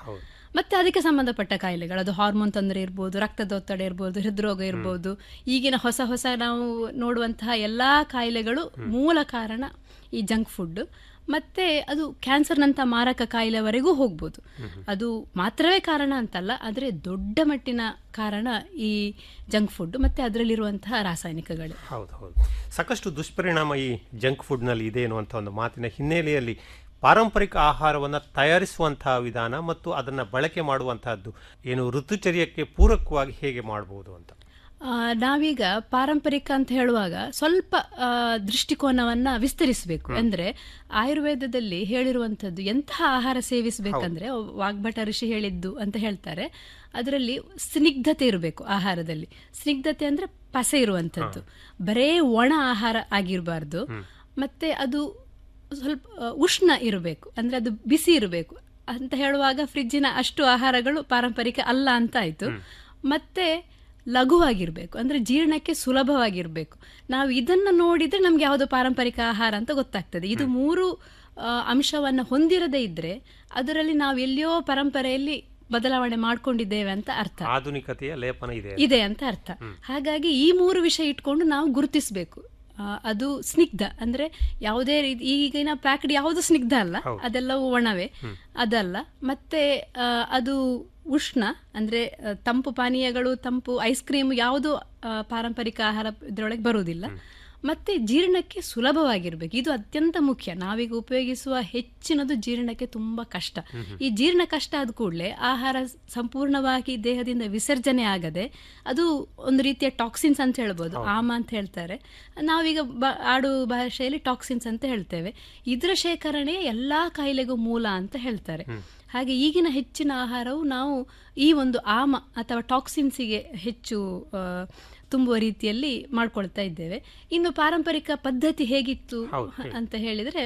ಮತ್ತೆ ಅದಕ್ಕೆ ಸಂಬಂಧಪಟ್ಟ ಕಾಯಿಲೆಗಳು ಅದು ಹಾರ್ಮೋನ್ ತೊಂದರೆ ಇರ್ಬೋದು ರಕ್ತದೊತ್ತಡ ಇರ್ಬೋದು ಹೃದ್ರೋಗ ಇರ್ಬೋದು ಈಗಿನ ಹೊಸ ಹೊಸ ನಾವು ನೋಡುವಂತಹ ಎಲ್ಲಾ ಕಾಯಿಲೆಗಳು ಮೂಲ ಕಾರಣ ಈ ಜಂಕ್ ಫುಡ್ ಮತ್ತೆ ಅದು ಕ್ಯಾನ್ಸರ್ನಂತ ಮಾರಕ ಕಾಯಿಲೆವರೆಗೂ ಹೋಗ್ಬೋದು ಅದು ಮಾತ್ರವೇ ಕಾರಣ ಅಂತಲ್ಲ ಆದರೆ ದೊಡ್ಡ ಮಟ್ಟಿನ ಕಾರಣ ಈ ಜಂಕ್ ಫುಡ್ ಮತ್ತೆ ಅದರಲ್ಲಿರುವಂತಹ ರಾಸಾಯನಿಕಗಳು ಹೌದು ಹೌದು ಸಾಕಷ್ಟು ದುಷ್ಪರಿಣಾಮ ಈ ಜಂಕ್ ಫುಡ್ನಲ್ಲಿ ಇದೆ ಅನ್ನುವಂಥ ಒಂದು ಮಾತಿನ ಹಿನ್ನೆಲೆಯಲ್ಲಿ ಪಾರಂಪರಿಕ ಆಹಾರವನ್ನು ತಯಾರಿಸುವಂತಹ ವಿಧಾನ ಮತ್ತು ಅದನ್ನು ಬಳಕೆ ಮಾಡುವಂತಹದ್ದು ಏನು ಋತುಚರ್ಯಕ್ಕೆ ಪೂರಕವಾಗಿ ಹೇಗೆ ಮಾಡಬಹುದು ಅಂತ ಆ, ನಾವೀಗ ಪಾರಂಪರಿಕ ಅಂತ ಹೇಳುವಾಗ ಸ್ವಲ್ಪ ಆ, ದೃಷ್ಟಿಕೋನವನ್ನ ವಿಸ್ತರಿಸಬೇಕು ಅಂದ್ರೆ ಆಯುರ್ವೇದದಲ್ಲಿ ಹೇಳಿರುವಂತದ್ದು ಎಂತಹ ಆಹಾರ ಸೇವಿಸಬೇಕಂದ್ರೆ ವಾಗ್ಭಟ ಋಷಿ ಹೇಳಿದ್ದು ಅಂತ ಹೇಳ್ತಾರೆ ಅದರಲ್ಲಿ ಸ್ನಿಗ್ಧತೆ ಇರಬೇಕು ಆಹಾರದಲ್ಲಿ ಸ್ನಿಗ್ಧತೆ ಅಂದ್ರೆ ಪಸೆ ಇರುವಂತದ್ದು ಬರೇ ಒಣ ಆಹಾರ ಆಗಿರಬಾರ್ದು ಮತ್ತೆ ಅದು ಸ್ವಲ್ಪ ಆ, ಉಷ್ಣ ಇರಬೇಕು ಅಂದ್ರೆ ಅದು ಬಿಸಿ ಇರಬೇಕು ಅಂತ ಹೇಳುವಾಗ ಫ್ರಿಜ್ಜಿನ ಅಷ್ಟು ಆಹಾರಗಳು ಪಾರಂಪರಿಕ ಅಲ್ಲ ಅಂತ ಆಯ್ತು ಮತ್ತೆ ಲಘುವಾಗಿರ್ಬೇಕು ಅಂದ್ರೆ ಜೀರ್ಣಕ್ಕೆ ಸುಲಭವಾಗಿರ್ಬೇಕು ನಾವು ಇದನ್ನ ನೋಡಿದ್ರೆ ನಮ್ಗೆ ಯಾವುದು ಪಾರಂಪರಿಕ ಆಹಾರ ಅಂತ ಗೊತ್ತಾಗ್ತದೆ ಇದು ಮೂರು ಆ, ಅಂಶವನ್ನ ಹೊಂದಿರದೇ ಇದ್ರೆ ಅದರಲ್ಲಿ ನಾವು ಎಲ್ಲಿಯೋ ಪರಂಪರೆಯಲ್ಲಿ ಬದಲಾವಣೆ ಮಾಡ್ಕೊಂಡಿದ್ದೇವೆ ಅಂತ ಅರ್ಥ ಆಧುನಿಕತೆಯ ಲೇಪನ ಇದೆ ಇದೆ ಅಂತ ಅರ್ಥ ಹಾಗಾಗಿ ಈ ಮೂರು ವಿಷಯ ಇಟ್ಕೊಂಡು ನಾವು ಗುರುತಿಸಬೇಕು ಅದು ಸ್ನಿಗ್ಧ ಅಂದ್ರೆ ಯಾವುದೇ ರೀತಿ ಈಗಿನ ಪ್ಯಾಕ್ಡ್ ಯಾವುದು ಸ್ನಿಗ್ಧ ಅಲ್ಲ ಅದೆಲ್ಲವೂ ಒಣವೆ ಅದಲ್ಲ ಮತ್ತೆ ಆ, ಅದು ಉಷ್ಣ ಅಂದ್ರೆ ಆ, ತಂಪು ಪಾನೀಯಗಳು ತಂಪು ಐಸ್ ಕ್ರೀಮ್ ಯಾವುದು ಆ, ಪಾರಂಪರಿಕ ಆಹಾರ ಇದರೊಳಗೆ ಬರುವುದಿಲ್ಲ ಮತ್ತೆ ಜೀರ್ಣಕ್ಕೆ ಸುಲಭವಾಗಿರ್ಬೇಕು ಇದು ಅತ್ಯಂತ ಮುಖ್ಯ ನಾವೀಗ ಉಪಯೋಗಿಸುವ ಹೆಚ್ಚಿನದು ಜೀರ್ಣಕ್ಕೆ ತುಂಬಾ ಕಷ್ಟ ಈ ಜೀರ್ಣ ಕಷ್ಟ ಆದ ಕೂಡಲೇ ಆಹಾರ ಸಂಪೂರ್ಣವಾಗಿ ದೇಹದಿಂದ ವಿಸರ್ಜನೆ ಆಗದೆ ಅದು ಒಂದು ರೀತಿಯ ಟಾಕ್ಸಿನ್ಸ್ ಅಂತ ಹೇಳ್ಬೋದು ಆಮ ಅಂತ ಹೇಳ್ತಾರೆ ನಾವೀಗ ಬ- ಆಡು ಭಾಷೆಯಲ್ಲಿ ಟಾಕ್ಸಿನ್ಸ್ ಅಂತ ಹೇಳ್ತೇವೆ ಇದರ ಶೇಖರಣೆ ಎಲ್ಲಾ ಕಾಯಿಲೆಗೂ ಮೂಲ ಅಂತ ಹೇಳ್ತಾರೆ ಹಾಗೆ ಈಗಿನ ಹೆಚ್ಚಿನ ಆಹಾರವು ನಾವು ಈ ಒಂದು ಆಮ ಅಥವಾ ಟಾಕ್ಸಿನ್ಸಿಗೆ ಹೆಚ್ಚು ಆ, ತುಂಬುವ ರೀತಿಯಲ್ಲಿ ಮಾಡ್ಕೊಳ್ತಾ ಇದ್ದೇವೆ ಇನ್ನು ಪಾರಂಪರಿಕ ಪದ್ಧತಿ ಹೇಗಿತ್ತು ಅಂತ ಹೇಳಿದ್ರೆ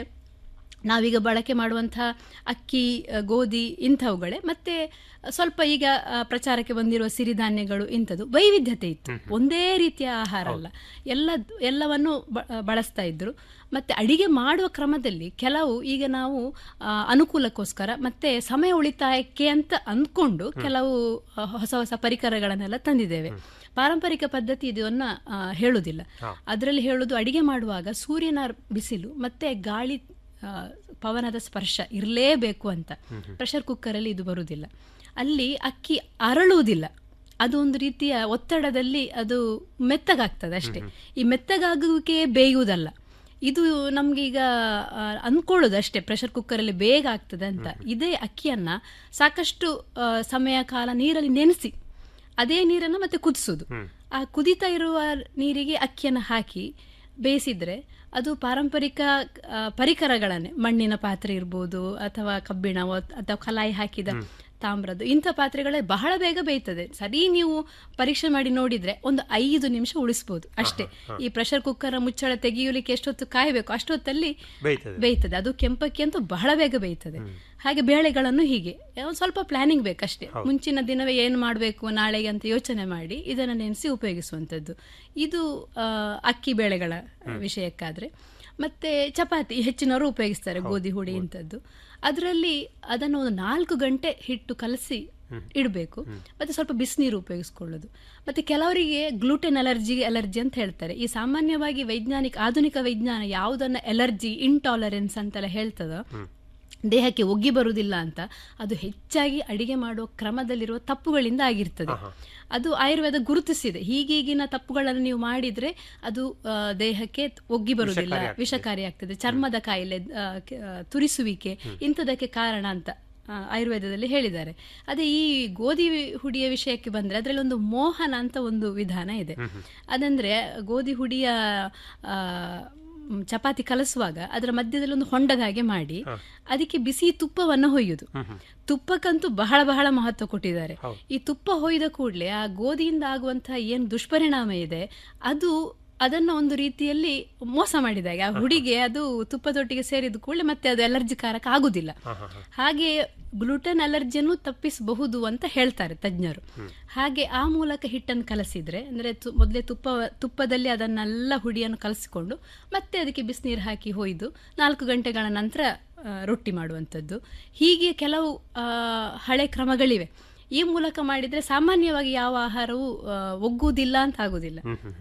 ನಾವೀಗ ಬಳಕೆ ಮಾಡುವಂತಹ ಅಕ್ಕಿ ಆ, ಗೋಧಿ ಇಂಥವುಗಳೇ ಮತ್ತೆ ಸ್ವಲ್ಪ ಈಗ ಆ, ಪ್ರಚಾರಕ್ಕೆ ಬಂದಿರುವ ಸಿರಿಧಾನ್ಯಗಳು ಇಂಥದ್ದು ವೈವಿಧ್ಯತೆ ಇತ್ತು ಒಂದೇ ರೀತಿಯ ಆಹಾರ ಅಲ್ಲ ಎಲ್ಲ ಎಲ್ಲವನ್ನು ಬ- ಬಳಸ್ತಾ ಇದ್ರು ಮತ್ತೆ ಅಡಿಗೆ ಮಾಡುವ ಕ್ರಮದಲ್ಲಿ ಕೆಲವು ಈಗ ನಾವು ಆ, ಅನುಕೂಲಕ್ಕೋಸ್ಕರ ಮತ್ತೆ ಸಮಯ ಉಳಿತಾಯಕ್ಕೆ ಅಂತ ಅಂದ್ಕೊಂಡು ಕೆಲವು ಆ, ಹೊಸ ಹೊಸ ಪರಿಕರಗಳನ್ನೆಲ್ಲ ತಂದಿದ್ದೇವೆ ಪಾರಂಪರಿಕ ಪದ್ಧತಿ ಇದನ್ನ ಆ, ಹೇಳುವುದಿಲ್ಲ ಅದರಲ್ಲಿ ಹೇಳುದು ಅಡಿಗೆ ಮಾಡುವಾಗ ಸೂರ್ಯನ ಬಿಸಿಲು ಮತ್ತೆ ಗಾಳಿ ಆ, ಪವನದ ಸ್ಪರ್ಶ ಇರಲೇಬೇಕು ಅಂತ ಪ್ರೆಷರ್ ಕುಕ್ಕರಲ್ಲಿ ಇದು ಬರುವುದಿಲ್ಲ ಅಲ್ಲಿ ಅಕ್ಕಿ ಅರಳುವುದಿಲ್ಲ ಅದು ಒಂದು ರೀತಿಯ ಒತ್ತಡದಲ್ಲಿ ಅದು ಮೆತ್ತಗಾಗ್ತದೆ ಅಷ್ಟೇ ಈ ಮೆತ್ತಗಾಗುವಿಕೆ ಬೇಯುವುದಲ್ಲ ಇದು ನಮ್ಗೆ ಈಗ ಆ, ಅನ್ಕೊಳ್ಳೋದು ಅಷ್ಟೇ ಪ್ರೆಷರ್ ಕುಕ್ಕರಲ್ಲಿ ಬೇಗ ಆಗ್ತದೆ ಅಂತ ಇದೇ ಅಕ್ಕಿಯನ್ನ ಸಾಕಷ್ಟು ಆ, ಸಮಯ ಕಾಲ ನೀರಲ್ಲಿ ನೆನೆಸಿ ಅದೇ ನೀರನ್ನು ಮತ್ತೆ ಕುದಿಸೋದು ಆ ಕುದಿತಾ ಇರುವ ನೀರಿಗೆ ಅಕ್ಕಿಯನ್ನು ಹಾಕಿ ಬೇಯಿಸಿದ್ರೆ ಅದು ಪಾರಂಪರಿಕ ಆ, ಪರಿಕರಗಳನ್ನೇ ಮಣ್ಣಿನ ಪಾತ್ರೆ ಇರ್ಬೋದು ಅಥವಾ ಕಬ್ಬಿಣ ಅಥವಾ ಕಲಾಯಿ ಹಾಕಿದ ತಾಮ್ರದ್ದು ಇಂಥ ಪಾತ್ರೆಗಳೇ ಬಹಳ ಬೇಗ ಬೇಯ್ತದೆ ಸರಿ ನೀವು ಪರೀಕ್ಷೆ ಮಾಡಿ ನೋಡಿದ್ರೆ ಒಂದು ಐದು ನಿಮಿಷ ಉಳಿಸ್ಬೋದು ಅಷ್ಟೇ ಈ ಪ್ರೆಷರ್ ಕುಕ್ಕರ್ ಮುಚ್ಚಳ ತೆಗೆಯಲಿಕ್ಕೆ ಎಷ್ಟೊತ್ತು ಕಾಯಬೇಕು ಅಷ್ಟೊತ್ತಲ್ಲಿ ಬೇಯ್ತದೆ. ಬೇಯ್ತದೆ ಅದು ಕೆಂಪಕ್ಕಿ ಅಂತೂ ಬಹಳ ಬೇಗ ಬೇಯ್ತದೆ ಹಾಗೆ ಬೇಳೆಗಳನ್ನು ಹೀಗೆ ಒಂದು ಸ್ವಲ್ಪ ಪ್ಲಾನಿಂಗ್ ಬೇಕಷ್ಟೇ ಮುಂಚಿನ ದಿನವೇ ಏನು ಮಾಡಬೇಕು ನಾಳೆಗೆ ಅಂತ ಯೋಚನೆ ಮಾಡಿ ಇದನ್ನು ನೆನೆಸಿ ಉಪಯೋಗಿಸುವಂಥದ್ದು ಇದು ಆ, ಅಕ್ಕಿ ಬೇಳೆಗಳ ವಿಷಯಕ್ಕಾದ್ರೆ ಮತ್ತೆ ಚಪಾತಿ ಹೆಚ್ಚಿನವರು ಉಪಯೋಗಿಸ್ತಾರೆ ಗೋಧಿ ಹುಡಿ ಇಂಥದ್ದು ಅದರಲ್ಲಿ ಅದನ್ನು ಒಂದು ನಾಲ್ಕು ಗಂಟೆ ಹಿಟ್ಟು ಕಲಸಿ ಇಡಬೇಕು ಮತ್ತೆ ಸ್ವಲ್ಪ ಬಿಸಿನೀರು ಉಪಯೋಗಿಸ್ಕೊಳ್ಳೋದು ಮತ್ತೆ ಕೆಲವರಿಗೆ ಗ್ಲೂಟೆನ್ ಅಲರ್ಜಿ ಅಲರ್ಜಿ ಅಂತ ಹೇಳ್ತಾರೆ ಈ ಸಾಮಾನ್ಯವಾಗಿ ವೈಜ್ಞಾನಿಕ ಆಧುನಿಕ ವಿಜ್ಞಾನ ಯಾವುದನ್ನ ಎಲರ್ಜಿ ಇಂಟಾಲರೆನ್ಸ್ ಅಂತೆಲ್ಲ ಹೇಳ್ತದೋ ದೇಹಕ್ಕೆ ಒಗ್ಗಿ ಬರುವುದಿಲ್ಲ ಅಂತ ಅದು ಹೆಚ್ಚಾಗಿ ಅಡಿಗೆ ಮಾಡುವ ಕ್ರಮದಲ್ಲಿರುವ ತಪ್ಪುಗಳಿಂದ ಆಗಿರ್ತದೆ ಅದು ಆಯುರ್ವೇದ ಗುರುತಿಸಿದೆ ಹೀಗೀಗಿನ ತಪ್ಪುಗಳನ್ನು ನೀವು ಮಾಡಿದ್ರೆ ಅದು ಆ, ದೇಹಕ್ಕೆ ಒಗ್ಗಿ ಬರುವುದಿಲ್ಲ ವಿಷಕಾರಿ ಆಗ್ತದೆ ಚರ್ಮದ ಕಾಯಿಲೆ ಆ, ಕೆ- ಆ, ತುರಿಸುವಿಕೆ ಇಂಥದಕ್ಕೆ ಕಾರಣ ಅಂತ ಆ, ಆಯುರ್ವೇದದಲ್ಲಿ ಹೇಳಿದ್ದಾರೆ ಅದೇ ಈ ಗೋಧಿ ಹುಡಿಯ ವಿಷಯಕ್ಕೆ ಬಂದ್ರೆ ಅದರಲ್ಲಿ ಒಂದು ಮೋಹನ ಅಂತ ಒಂದು ವಿಧಾನ ಇದೆ ಅದಂದ್ರೆ ಗೋಧಿ ಹುಡಿಯ ಆ, ಮ್, ಚಪಾತಿ ಕಲಸುವಾಗ ಅದರ ಮಧ್ಯದಲ್ಲಿ ಒಂದು ಹೊಂಡದ ಹಾಗೆ ಮಾಡಿ ಅದಕ್ಕೆ ಬಿಸಿ ತುಪ್ಪವನ್ನು ಹೊಯ್ಯುದು ತುಪ್ಪಕ್ಕಂತೂ ಬಹಳ ಬಹಳ ಮಹತ್ವ ಕೊಟ್ಟಿದ್ದಾರೆ ಈ ತುಪ್ಪ ಹೊಯ್ದ ಕೂಡಲೇ ಆ ಗೋಧಿಯಿಂದ ಆಗುವಂತಹ ಏನು ದುಷ್ಪರಿಣಾಮ ಇದೆ ಅದು ಅದನ್ನ ಒಂದು ರೀತಿಯಲ್ಲಿ ಮೋಸ ಮಾಡಿದಾಗ ಆ ಹುಡಿಗೆ ಅದು ತುಪ್ಪದೊಟ್ಟಿಗೆ ಸೇರಿದ ಕೂಡಲೇ ಮತ್ತೆ ಅದು ಅಲರ್ಜಿಕಾರಕ ಆಗುದಿಲ್ಲ ಹಾಗೆ ಗ್ಲುಟೆನ್ ಅಲರ್ಜಿಯನ್ನು ತಪ್ಪಿಸಬಹುದು ಅಂತ ಹೇಳ್ತಾರೆ ತಜ್ಞರು ಹಾಗೆ ಆ ಮೂಲಕ ಹಿಟ್ಟನ್ನು ಕಲಸಿದ್ರೆ ಅಂದ್ರೆ ತು- ಮೊದಲೇ ತುಪ್ಪ ತುಪ್ಪದಲ್ಲಿ ಅದನ್ನೆಲ್ಲ ಹುಡಿಯನ್ನು ಕಲಸಿಕೊಂಡು ಮತ್ತೆ ಅದಕ್ಕೆ ಬಿಸಿನೀರು ಹಾಕಿ ಹೊಯ್ದು ನಾಲ್ಕು ಗಂಟೆಗಳ ನಂತರ ಆ, ರೊಟ್ಟಿ ಮಾಡುವಂಥದ್ದು ಹೀಗೆ ಕೆಲವು ಆ, ಹಳೆ ಕ್ರಮಗಳಿವೆ ಈ ಮೂಲಕ ಮಾಡಿದ್ರೆ ಸಾಮಾನ್ಯವಾಗಿ ಯಾವ ಆಹಾರವೂ ಆ, ಒಗ್ಗುವುದಿಲ್ಲ ಅಂತ ಆಗುದಿಲ್ಲ